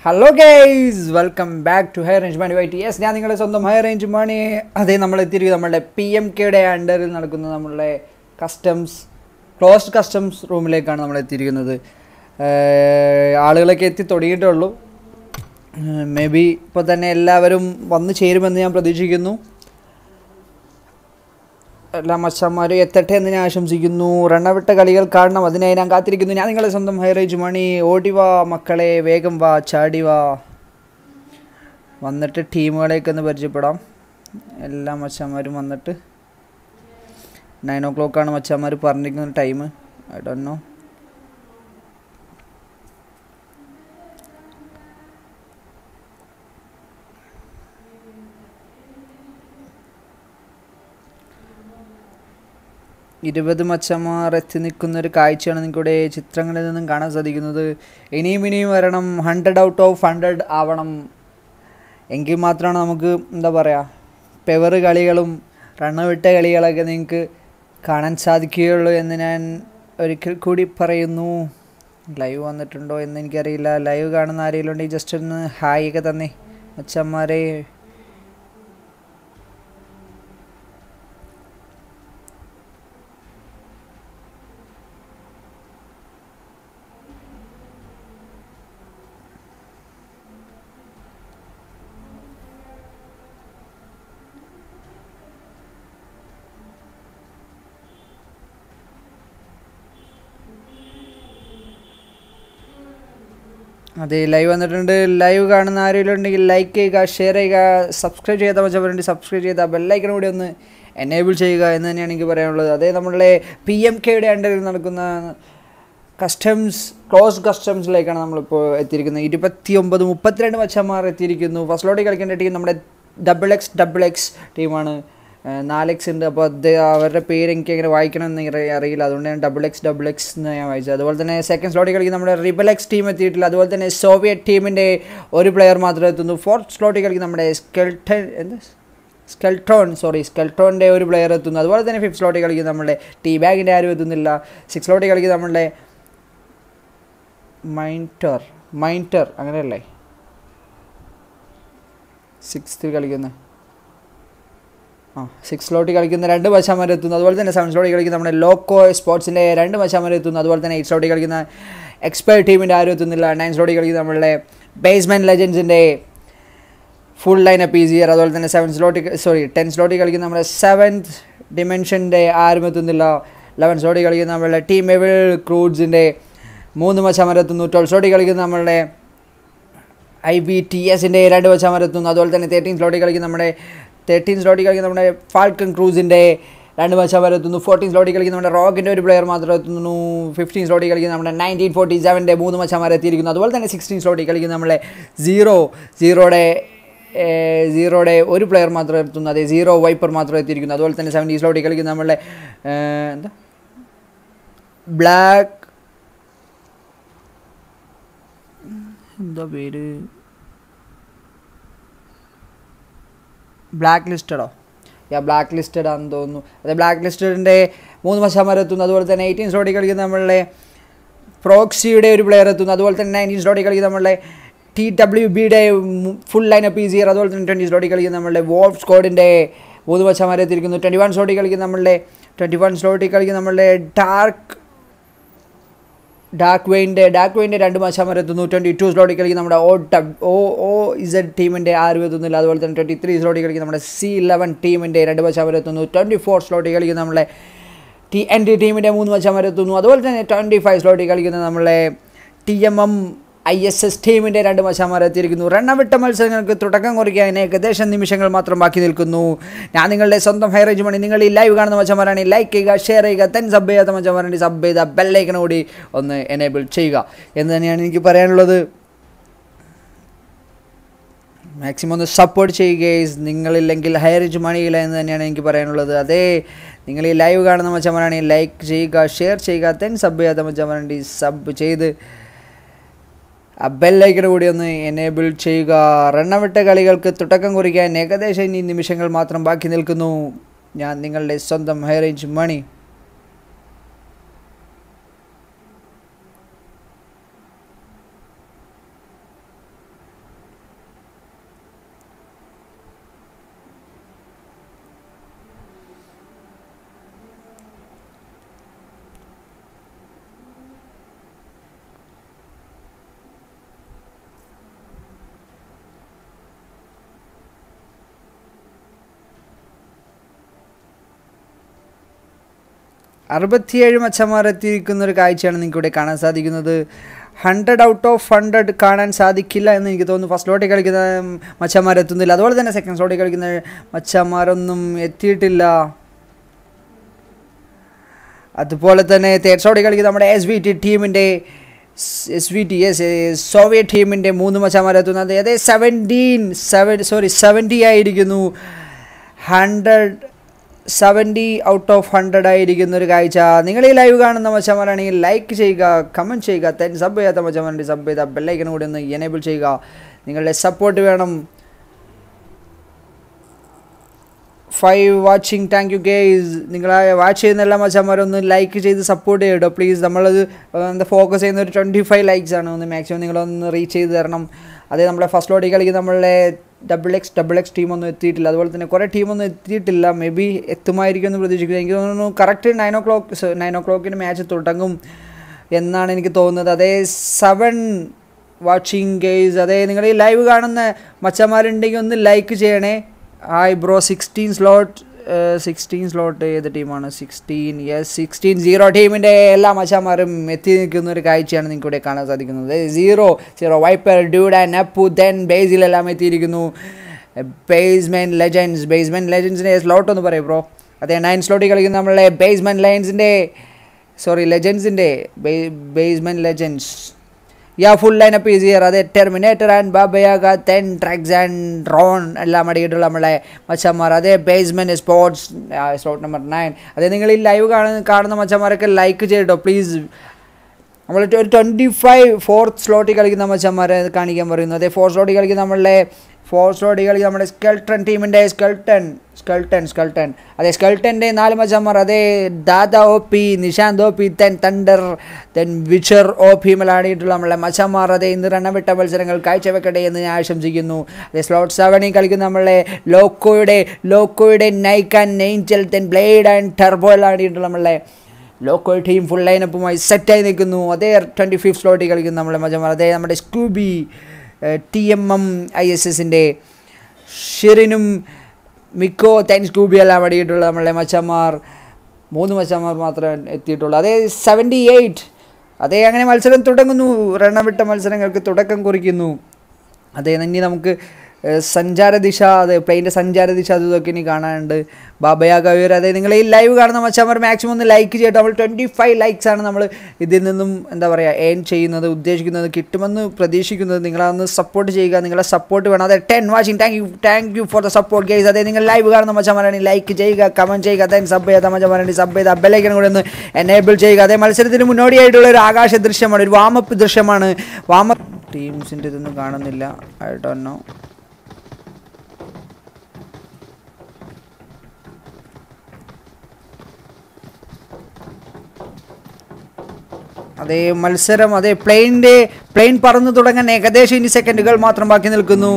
Hello guys welcome back to high range money white yes ഞാൻ നിങ്ങളുടെ സ്വന്തം high range മണി അതേ നമ്മൾ എത്തിയിരിക്കും നമ്മുടെ പി എം കെയുടെ അണ്ടറിൽ നടക്കുന്ന നമ്മളുടെ കസ്റ്റംസ് ക്ലോസ്ഡ് കസ്റ്റംസ് റൂമിലേക്കാണ് നമ്മൾ എത്തിയിരിക്കുന്നത് ഏഹ് ആളുകളൊക്കെ എത്തി തുടങ്ങിയിട്ടേ ഉള്ളൂ മേ ബി ഇപ്പോൾ തന്നെ എല്ലാവരും വന്നു ചേരുമെന്ന് ഞാൻ പ്രതീക്ഷിക്കുന്നു എല്ലാ മച്ചന്മാരും എത്തട്ടെ എന്ന് ഞാൻ ആശംസിക്കുന്നു റണ്ണവിട്ട കളികൾ കാണണം അതിനായി ഞാൻ കാത്തിരിക്കുന്നു ഞാൻ നിങ്ങളെ സ്വന്തം ഹൈറേജ് മണി ഓടി വാ മക്കളെ വേഗം വാ ചാടി വാ വന്നിട്ട് ടീമുകളെയൊക്കെ ഒന്ന് പരിചയപ്പെടാം എല്ലാ മച്ചന്മാരും വന്നിട്ട് നയൻ ഓ ക്ലോക്കാണ് മച്ചന്മാർ പറഞ്ഞിരിക്കുന്ന ടൈം ഐ ഡോണ്ട് നോ ഇരുപത് മച്ചന്മാർ എത്തി നിൽക്കുന്ന ഒരു കാഴ്ചയാണ് നിങ്ങളുടെ ചിത്രങ്ങളിൽ നിന്നും കാണാൻ സാധിക്കുന്നത് ഇനിയും ഇനിയും വരണം ഹൺഡ്രഡ് ഔട്ട് ഓഫ് ഹൺഡ്രഡ് ആവണം എങ്കിൽ മാത്രമാണ് നമുക്ക് എന്താ പറയുക പെവർ കളികളും റണ്ണ് വിട്ട കളികളൊക്കെ നിങ്ങൾക്ക് കാണാൻ സാധിക്കുകയുള്ളൂ എന്ന് ഞാൻ ഒരിക്കൽ കൂടി പറയുന്നു ലൈവ് വന്നിട്ടുണ്ടോ എന്ന് എനിക്കറിയില്ല ലൈവ് കാണുന്ന ആരെങ്കിലും ഉണ്ടെങ്കിൽ ജസ്റ്റ് ഒന്ന് ഹായ് ഒക്കെ തന്നെ മച്ചന്മാരെ അതെ ലൈവ് വന്നിട്ടുണ്ട് ലൈവ് കാണുന്ന ആരെങ്കിലും ഉണ്ടെങ്കിൽ ലൈക്ക് ചെയ്യുക ഷെയർ ചെയ്യുക സബ്സ്ക്രൈബ് ചെയ്ത മച്ചവരുണ്ട് സബ്സ്ക്രൈബ് ചെയ്ത ബെല്ലൈക്കൺ കൂടി ഒന്ന് എനേബിൾ ചെയ്യുക എന്ന് തന്നെയാണ് എനിക്ക് പറയാനുള്ളത് അതേ നമ്മളുടെ പി എം കെയുടെ അണ്ടറിൽ നടക്കുന്ന കസ്റ്റംസ് ക്ലോസ് കസ്റ്റംസിലേക്കാണ് നമ്മളിപ്പോൾ എത്തിയിരിക്കുന്നത് ഇരുപത്തി ഒമ്പത് മുപ്പത്തിരണ്ട് മച്ചന്മാർ എത്തിയിരിക്കുന്നു ഫസ്റ്റ് ലോട്ടി കളിക്കേണ്ട ടീം നമ്മുടെ ഡബിൾ എക്സ് ഡബിൾ എക്സ് ടീമാണ് നാല് എക്സ് ഉണ്ട് അപ്പോൾ അത് അവരുടെ പേര് എനിക്ക് എങ്ങനെ വായിക്കണം എന്ന് അറി- അറിയില്ല അതുകൊണ്ട് ഞാൻ ഡബിൾ എക്സ് ഡബിൾ എക്സ് എന്ന് ഞാൻ വായിച്ചത് അതുപോലെ തന്നെ സെക്കൻഡ് സ്ലോട്ടിൽ കളിക്കുന്ന നമ്മുടെ റിബൽ എക്സ് ടീം എത്തിയിട്ടില്ല അതുപോലെ തന്നെ സോവിയറ്റ് ടീമിൻ്റെ ഒരു പ്ലെയർ മാത്രമേ എത്തുന്നു ഫോർത്ത് സ്ലോട്ടിൽ കളിക്കുന്ന നമ്മുടെ സ്കെൽട്ടൻ എന്ത് സ്കെൽട്രോൺ സോറി സ്കെൽട്രോണിൻ്റെ ഒരു പ്ലെയർ എത്തുന്നു അതുപോലെ തന്നെ ഫിഫ്ത് സ്ലോട്ടിൽ കളിക്കുന്ന നമ്മുടെ ടീ ബാഗിൻ്റെ ആരും എത്തുന്നില്ല സിക്സ് സ്ലോട്ടിൽ കളിക്കുന്ന നമ്മളുടെ മൈൻറ്റർ മൈൻറ്റർ അങ്ങനെയല്ലേ സിക്സ്ത്തിൽ കളിക്കുന്ന ആ സിക്സ് ലോട്ടി കളിക്കുന്ന രണ്ട് മച്ചാമാർ എത്തുന്നു അതുപോലെ തന്നെ സെവൻ ലോട്ടി കളിക്കുന്ന നമ്മുടെ ലോക്കോ സ്പോർട്സിൻ്റെ രണ്ട് മച്ചാമാർ എത്തുന്നു അതുപോലെ തന്നെ എയ്റ്റ് ലോട്ടി കളിക്കുന്ന എക്സ്പേർട്ട് ടീമിൻ്റെ ആരും എത്തുന്നില്ല നയൻ ലോട്ടി കളിക്കുന്ന നമ്മളുടെ ബേസ്മെൻറ്റ് ലെജൻസിൻ്റെ ഫുൾ ലൈൻ അപ്പ് ഈസിയർ അതുപോലെ തന്നെ സെവൻ സ്ലോട്ടി സോറി ടെൻ സ്ലോട്ടി കളിക്കുന്ന നമ്മുടെ സെവൻത് ഡിമെൻഷൻ്റെ ആരും എത്തുന്നില്ല ലെവൻ സ്ലോട്ടി കളിക്കുന്ന നമ്മളുടെ ടീം എവിൾ ക്രൂഡ്സിൻ്റെ മൂന്ന് മച്ചാമാർ എത്തുന്നു ട്വൽവ് സ്ലോട്ടി കളിക്കുന്ന നമ്മളുടെ ഐ ബി ടി എസിൻ്റെ രണ്ട് മച്ചാമാർ എത്തുന്നു അതുപോലെ തന്നെ തേർട്ടീൻ സ്ലോട്ടി കളിക്കുന്ന നമ്മുടെ തേർട്ടീൻ സ്ലോട്ടി കളിക്കുന്ന നമ്മുടെ ഫാൽക്കൺ ക്രൂസിൻ്റെ രണ്ട് മച്ചാമാർ എത്തുന്നു ഫോർട്ടീൻ സ്ലോട്ടി കളിക്കുന്ന നമ്മുടെ റോക്കിൻ്റെ ഒരു പ്ലെയർ മാത്രം എത്തുന്നു ഫിഫ്റ്റീൻ സ്ലോട്ടി കളിക്കുന്ന നമ്മുടെ നയൻറ്റീൻ ഫോർട്ടി സെവൻ്റെ മൂന്ന് മച്ചാമാർ എത്തിയിരിക്കുന്നു അതുപോലെ തന്നെ സിക്സ്റ്റീൻ സ്ലോട്ടി കളിക്കുന്ന നമ്മളെ സീറോ സീറോയുടെ സീറോയുടെ ഒരു പ്ലെയർ മാത്രം എത്തുന്നു അതെ സീറോ വൈപ്പർ മാത്രം എത്തിയിരിക്കുന്നു അതുപോലെ തന്നെ സെവൻറ്റി സ്ലോട്ടി കളിക്കുന്ന നമ്മളെ ഏഹ്, എന്താ ബ്ലാക്ക് എന്താ പേര് ബ്ലാക്ക് ലിസ്റ്റഡോ യാ ബ്ലാക്ക് ലിസ്റ്റഡ് ആണെന്ന് തോന്നുന്നു അതെ ബ്ലാക്ക് ലിസ്റ്റഡിൻ്റെ മൂന്ന് മച്ചാമാർ എത്തുന്നു അതുപോലെ തന്നെ എയ്റ്റീൻ സ്ലോട്ടി കളിക്കുന്ന നമ്മളുടെ പ്രോക്സിയുടെ ഒരു പ്ലെയർ എത്തുന്നു അതുപോലെ തന്നെ നയൻറ്റീൻ സ്ലോട്ടി കളിക്കുന്ന നമ്മളുടെ ടി ഡബ്ല്യു ബിയുടെ ഫുൾ ലൈൻ അപ്പ് ഈസിയർ അതുപോലെ തന്നെ ട്വൻറ്റി സ്ലോട്ടി കളിക്കുന്ന നമ്മളുടെ വോൾഫ് സ്ക്വാഡിൻ്റെ മൂന്ന് മച്ചാമാരെ എത്തിയിരിക്കുന്നു ട്വൻറ്റി വൺ സ്ലോട്ടി കളിക്കുന്ന നമ്മളുടെ ട്വൻറ്റി വൺ സ്ലോട്ടി കളിക്കുന്ന നമ്മളുടെ ഡാർക്ക് ഡാർക്ക് വെയിൻ്റെ ഡാർക്ക് വെയിൻ്റെ രണ്ട് മച്ചാമാർ എത്തുന്നു ട്വൻറ്റി ടു സ്ലോട്ടിൽ കളിക്കുന്ന നമ്മുടെ ഓ ടബ് ഓ ഓ ഇസഡ് ടീമിൻ്റെ ആരും എത്തുന്നില്ല അതുപോലെ തന്നെ ട്വൻറ്റി ത്രീ സ്ലോട്ടിൽ കളിക്കുന്ന നമ്മുടെ സി ഇലവൻ ടീമിൻ്റെ രണ്ട് മച്ചാമാർ എത്തുന്നു ട്വൻറ്റി ഫോർ സ്ലോട്ടിൽ കളിക്കുന്ന നമ്മളെ ടി എൻ ടി ടീമിൻ്റെ മൂന്ന് മച്ചാമാർ എത്തുന്നു അതുപോലെ തന്നെ ട്വൻറ്റി ഫൈവ് സ്ലോട്ടിൽ കളിക്കുന്ന നമ്മളെ T M M I S S ടീമിൻ്റെ രണ്ട് മച്ചാമാർ എത്തിയിരിക്കുന്നു റണ്ണവിട്ട മത്സരങ്ങൾക്ക് തുടക്കം കുറിക്കാൻ ഏകദേശം നിമിഷങ്ങൾ മാത്രം ബാക്കി നിൽക്കുന്നു ഞാൻ നിങ്ങളുടെ സ്വന്തം ഹൈറേജ് മണി നിങ്ങൾ ഈ ലൈവ് കാണുന്ന മച്ചന്മാരാണ് ലൈക്ക് ചെയ്യുക ഷെയർ ചെയ്യുക തെൻ സബ് ചെയ്യാത്ത മച്ചന്മാരാണ് സബ് ചെയ്ത ബെല്ലൈക്കൺ കൂടി ഒന്ന് എനേബിൾ ചെയ്യുക എന്ന് തന്നെയാണ് എനിക്ക് പറയാനുള്ളത് മാക്സിമം ഒന്ന് സപ്പോർട്ട് ചെയ്യുക നിങ്ങളില്ലെങ്കിൽ ഹൈറേജ് മണിയില്ല എന്ന് തന്നെയാണ് എനിക്ക് പറയാനുള്ളത് അതേ നിങ്ങൾ ഈ ലൈവ് കാണുന്ന മച്ചന്മാരാണെങ്കിൽ ലൈക്ക് ചെയ്യുക ഷെയർ ചെയ്യുക തെൻ സബ് ചെയ്യാത്ത മച്ചന്മാരാണെങ്കിൽ സബ് ചെയ്ത് ആ ബെല്ലൈക്കൺ കൂടി ഒന്ന് എനേബിൾ ചെയ്യുക റണ്ണവിട്ട കളികൾക്ക് തുടക്കം കുറിക്കാൻ ഏകദേശം ഇനി നിമിഷങ്ങൾ മാത്രം ബാക്കി നിൽക്കുന്നു ഞാൻ നിങ്ങളുടെ സ്വന്തം ഹൈ റേഞ്ച് മണി അറുപത്തിയേഴ് മച്ചന്മാർ എത്തിയിരിക്കുന്ന ഒരു കാഴ്ചയാണ് നിങ്ങൾക്ക് ഇവിടെ കാണാൻ സാധിക്കുന്നത് ഹൺഡ്രഡ് ഔട്ട് ഓഫ് ഹൺഡ്രഡ് കാണാൻ സാധിക്കില്ല എന്ന് എനിക്ക് തോന്നുന്നു ഫസ്റ്റ് ലോട്ടിൽ കളിക്കുന്ന മച്ചന്മാർ എത്തുന്നില്ല അതുപോലെ തന്നെ സെക്കൻഡ് ലോട്ടിൽ കളിക്കുന്ന മച്ചന്മാരൊന്നും എത്തിയിട്ടില്ല അതുപോലെ തന്നെ തേർഡ് ലോട്ടിൽ കളിക്കുന്ന നമ്മുടെ എസ് വി ടി ടീമിൻ്റെ S V T S Soviet ടീമിൻ്റെ മൂന്ന് മച്ചന്മാരെത്തുന്നത് അതെ സെവൻറ്റീൻ സെവൻ സോറി സെവൻറ്റി ആയിരിക്കുന്നു hundred seventy out of hundred ആയിരിക്കുന്ന ഒരു കാഴ്ച നിങ്ങൾ ഈ ലൈവ് കാണുന്ന മച്ചന്മാരാണെങ്കിൽ ലൈക്ക് ചെയ്യുക കമൻറ്റ് ചെയ്യുക തെൻ സബ് ചെയ്യാത്ത മച്ചന്മാരുണ്ട് സബ് ചെയ്ത ബെല്ലൈക്കനും കൂടി ഒന്ന് എനേബിൾ ചെയ്യുക നിങ്ങളുടെ സപ്പോർട്ട് വേണം five watching thank you guys നിങ്ങൾ വാച്ച് ചെയ്യുന്ന എല്ലാ മച്ചന്മാരൊന്ന് ലൈക്ക് ചെയ്ത് സപ്പോർട്ട് ചെയ്യട്ടോ പ്ലീസ് നമ്മളത് എന്താ ഫോക്കസ് ചെയ്യുന്ന ഒരു ട്വൻറ്റി ഫൈവ് ലൈക്സ് ആണ് ഒന്ന് മാക്സിമം നിങ്ങളൊന്ന് റീച്ച് ചെയ്ത് തരണം അതേ നമ്മളെ ഫസ്റ്റ് ലോട്ടി കളിക്കുന്ന നമ്മളെ ഡബിൾ എക്സ് ഡബിൾ എക്സ് ടീമൊന്നും എത്തിയിട്ടില്ല അതുപോലെ തന്നെ കുറേ ടീമൊന്നും എത്തിയിട്ടില്ല മേ ബി എത്തുമായിരിക്കും എന്ന് പ്രതീക്ഷിക്കുന്നു എനിക്ക് തോന്നുന്നു correct nine o'clock nine ഓ ക്ലോക്കിന് മാച്ച് തുടങ്ങും എന്നാണ് എനിക്ക് തോന്നുന്നത് അതേ സെവൻ വാച്ചിങ് ഗെയ്സ് അതേ നിങ്ങൾ ഈ ലൈവ് കാണുന്ന മച്ചന്മാരുണ്ടെങ്കിൽ ഒന്ന് ലൈക്ക് ചെയ്യണേ hi bro sixteen slot sixteen slot ഏത് ടീമാണ് സിക്സ്റ്റീൻ യെസ് സിക്സ്റ്റീൻ സീറോ ടീമിൻ്റെ എല്ലാ മച്ചാമാരും എത്തി നിൽക്കുന്ന ഒരു കാഴ്ചയാണ് നിങ്ങൾക്ക് ഇവിടെ കാണാൻ സാധിക്കുന്നത് zero zero viper dude and Appu then ബേസിലെല്ലാം എത്തിയിരിക്കുന്നു ബേസ്മെൻറ്റ് ലെജൻസ് ബേസ്മെൻറ്റ് ലെജൻസിൻ്റെ സ്ലോട്ട് ഒന്ന് പറയും ബ്രോ അതെ നയൻ സ്ലോട്ടിൽ കളിക്കുന്ന നമ്മളെ ബേസ്മെൻറ്റ് ലൈൻസിൻ്റെ സോറി ലെജൻസിൻ്റെ basement legends yeah full lineup is here അതെ terminator and Baba Yaga then tracks and drone എല്ലാം അടങ്ങിയിട്ടുള്ള നമ്മളെ മച്ചന്മാർ അതേ basement sports slot number nine അതേ നിങ്ങൾ ഈ ലൈവ് കാണുന്ന കാണുന്ന മച്ചന്മാരൊക്കെ ലൈക്ക് ചെയ്യട്ടോ പ്ലീസ് നമ്മൾ ഒരു ട്വൻറ്റി ഫൈവ് ഫോർത്ത് സ്ലോട്ടിൽ കളിക്കുന്ന മച്ചന്മാരെ കാണിക്കാൻ പറയുന്നു അതേ ഫോർത്ത് സ്ലോട്ടിൽ കളിക്കുന്ന നമ്മളെ ഫോർത്ത് സ്ലോട്ടിൽ കളിക്കുന്ന നമ്മുടെ സ്കെൽട്ടൺ ടീമിൻ്റെ സ്കെൽട്ടൺ സ്കെൽട്ടൺ സ്കെൽട്ടൺ അതെ സ്കെൽട്ടൻ്റെ നാല് മച്ചന്മാർ അതേ Dada O P Nishant O P then thunder then witcher O P മലാടിയിട്ടുള്ള നമ്മളെ മച്ചന്മാർ അതേ ഇന്ന് റണ്ണവിട്ട മത്സരങ്ങൾ കാഴ്ചവെക്കട്ടെ എന്ന് ഞാൻ ആശംസിക്കുന്നു അതേ സ്ലോട്ട് സെവനിൽ കളിക്കുന്ന നമ്മളെ ലോക്കോയുടെ ലോക്കോയുടെ Nike and angel then blade and turbo എല്ലാം ആടിയിട്ടുള്ള നമ്മളെ ലോക്കൽ ടീം ഫുൾ ലൈനപ്പുമായി സെറ്റായി നിൽക്കുന്നു അതേ ട്വൻറ്റി ഫിഫ്ത് സ്ലോട്ടിൽ കളിക്കുന്ന നമ്മളെ മച്ചന്മാർ അതേ നമ്മുടെ Scooby T M M I S എസിൻ്റെ ഷിറിനും മിക്കോ തെൻ സ്കൂബി എല്ലാം അടിയിട്ടുള്ള നമ്മളെ മച്ചന്മാർ മൂന്ന് മച്ചന്മാർ മാത്രമേ എത്തിയിട്ടുള്ളൂ അതേ സെവൻറ്റി എയ്റ്റ് അതേ അങ്ങനെ മത്സരം തുടങ്ങുന്നു റണ്ണവിട്ട മത്സരങ്ങൾക്ക് തുടക്കം കുറിക്കുന്നു അതേ ഇനി നമുക്ക് സഞ്ചാരദിശ അത് പ്ലെയിൻ്റെ സഞ്ചാരദിശ അത് ഇതൊക്കെ ഇനി കാണാനുണ്ട് ബാബയ കവിയർ അതെ നിങ്ങൾ ഈ ലൈവ് കാണുന്ന മച്ചാമാർ മാക്സിമം ഒന്ന് ലൈക്ക് ചെയ്യട്ടെ നമ്മൾ ട്വൻറ്റി ഫൈവ് ലൈക്സ് ആണ് നമ്മൾ ഇതിൽ നിന്നും എന്താ പറയുക ഏൺ ചെയ്യുന്നത് ഉദ്ദേശിക്കുന്നത് കിട്ടുമെന്ന് പ്രതീക്ഷിക്കുന്നത് നിങ്ങളതൊന്ന് സപ്പോർട്ട് ചെയ്യുക നിങ്ങളെ സപ്പോർട്ട് വേണം അതെ ten watching thank you thank you for the support guys അതെ നിങ്ങൾ ലൈവ് കാണുന്ന മച്ചാമാരാണെങ്കിൽ ലൈക്ക് ചെയ്യുക കമൻറ്റ് ചെയ്യുക അതെ സബ് ചെയ്ത മച്ചാമാരാണെങ്കിൽ സബ് ചെയ്ത ബെല്ലൈക്കൻ കൂടെ ഒന്ന് എനേബിൾ ചെയ്യുക അതേ മത്സരത്തിന് മുന്നോടിയായിട്ടുള്ള ഒരു ആകാശ ദൃശ്യമാണ് ഒരു വാമപ്പ് ദൃശ്യമാണ് വാമപ്പ് ടീംസിൻ്റെ ഇതൊന്നും കാണുന്നില്ല ഐ ഡോണ്ട് നോ അതേ മത്സരം അതേ പ്ലെയിനിൻ്റെ പ്ലെയിൻ പറന്നു തുടങ്ങാൻ ഏകദേശം ഇനി സെക്കൻഡുകൾ മാത്രം ബാക്കി നിൽക്കുന്നു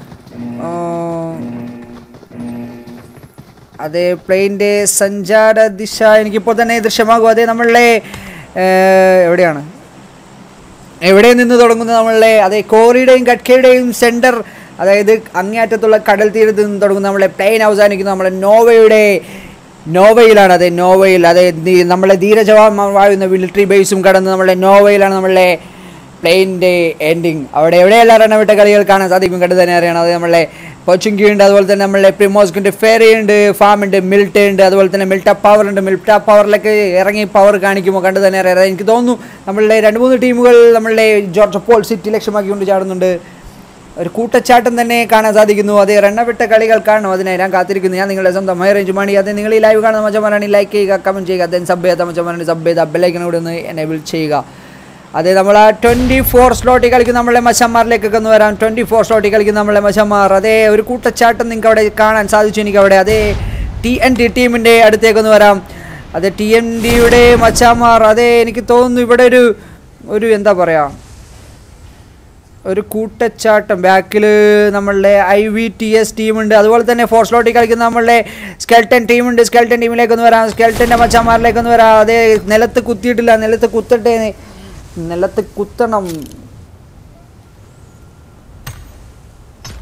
അതെ പ്ലെയിൻ്റെ സഞ്ചാര ദിശ എനിക്കിപ്പോൾ തന്നെ ദൃശ്യമാകും അതേ നമ്മളുടെ എവിടെയാണ് എവിടെ നിന്ന് തുടങ്ങുന്നത് നമ്മളുടെ അതെ കോറിയുടെയും കട്കയുടെയും സെൻറ്റർ അതായത് അങ്ങേയറ്റത്തുള്ള കടൽ തീരത്ത് നിന്ന് തുടങ്ങുന്ന നമ്മളെ പ്ലെയിൻ അവസാനിക്കുന്ന നമ്മളെ നോവയുടെ നോവയിലാണ് അതെ നോവയിൽ അതെ നമ്മളെ ധീരജവാൻ വാഴുന്ന മിലിറ്ററി ബേസും കടന്ന് നമ്മളെ നോവയിലാണ് നമ്മളെ പ്ലെയിൻ്റെ എൻഡിങ് അവിടെ എവിടെയെല്ലാം റണ്ണവിട്ട കളികൾ കാണാൻ സാധിക്കും കണ്ടു തന്നെ അറിയണം അത് നമ്മളെ കൊച്ചുങ്കി ഉണ്ട് അതുപോലെ തന്നെ നമ്മളെ പ്രിമോസ്കിൻ്റെ ഫെറി ഉണ്ട് ഫാം ഉണ്ട് മിൽട്ട ഉണ്ട് അതുപോലെ തന്നെ മിൽട്ട പവർ ഉണ്ട് മിൽട്ട പവറിലൊക്കെ ഇറങ്ങി പവർ കാണിക്കുമ്പോൾ കണ്ടു തന്നെ അറിയാം എനിക്ക് തോന്നുന്നു നമ്മളുടെ രണ്ട് മൂന്ന് ടീമുകൾ നമ്മളുടെ ജോർജ് പോൾ സിറ്റി ലക്ഷ്യമാക്കിക്കൊണ്ട് ചാടുന്നുണ്ട് ഒരു കൂട്ടച്ചാട്ടം തന്നെ കാണാൻ സാധിക്കുന്നു അതേ റണ്ണവിട്ട കളികൾ കാണണം അതിനെ ഞാൻ കാത്തിരിക്കുന്നു ഞാൻ നിങ്ങളുടെ സ്വന്തം ഹൈ റേഞ്ച് മണി അത് നിങ്ങൾ ഈ ലൈവ് കാണുന്ന മച്ചമാരാണ് ലൈക്ക് ചെയ്യുക കമൻറ്റ് ചെയ്യുക അദ്ദേഹം സബ് ചെയ്ത മച്ചമാരാണ് സബ് ചെയ്ത ബെല്ലൈക്കൻ കൂടെ ഒന്ന് എനേബിൾ ചെയ്യുക അതെ നമ്മൾ ആ ട്വൻറ്റി ഫോർ സ്ലോട്ടിൽ കളിക്കുന്ന നമ്മളെ മച്ചന്മാരിലേക്കൊക്കെ ഒന്ന് വരാം ട്വൻറ്റി ഫോർ സ്ലോട്ടിൽ കളിക്കുന്ന നമ്മളെ മച്ചന്മാർ അതേ ഒരു കൂട്ടച്ചാട്ടം നിങ്ങൾക്ക് അവിടെ കാണാൻ സാധിച്ചു എനിക്ക് അവിടെ അതേ ടി എൻ ടി ടീമിൻ്റെ അടുത്തേക്കൊന്ന് വരാം അതെ ടി എൻ ഡിയുടെ മച്ചാമാർ അതേ എനിക്ക് തോന്നുന്നു ഇവിടെ ഒരു ഒരു എന്താ പറയുക ഒരു കൂട്ടച്ചാട്ടം ബാക്കിൽ നമ്മളുടെ ഐ വി ടി എസ് ടീമുണ്ട് അതുപോലെ തന്നെ ഫോർ സ്ലോട്ടിൽ കളിക്കുന്ന നമ്മളുടെ സ്കെൽട്ടൻ ടീമുണ്ട് സ്കെൽട്ടൻ ടീമിലേക്കൊന്ന് വരാം സ്കെൽട്ടൻ്റെ മച്ചന്മാരിലേക്കൊന്ന് വരാം അതേ നിലത്ത് കുത്തിയിട്ടില്ല നിലത്ത് കുത്തട്ടെ നിലത്ത് കുത്തണം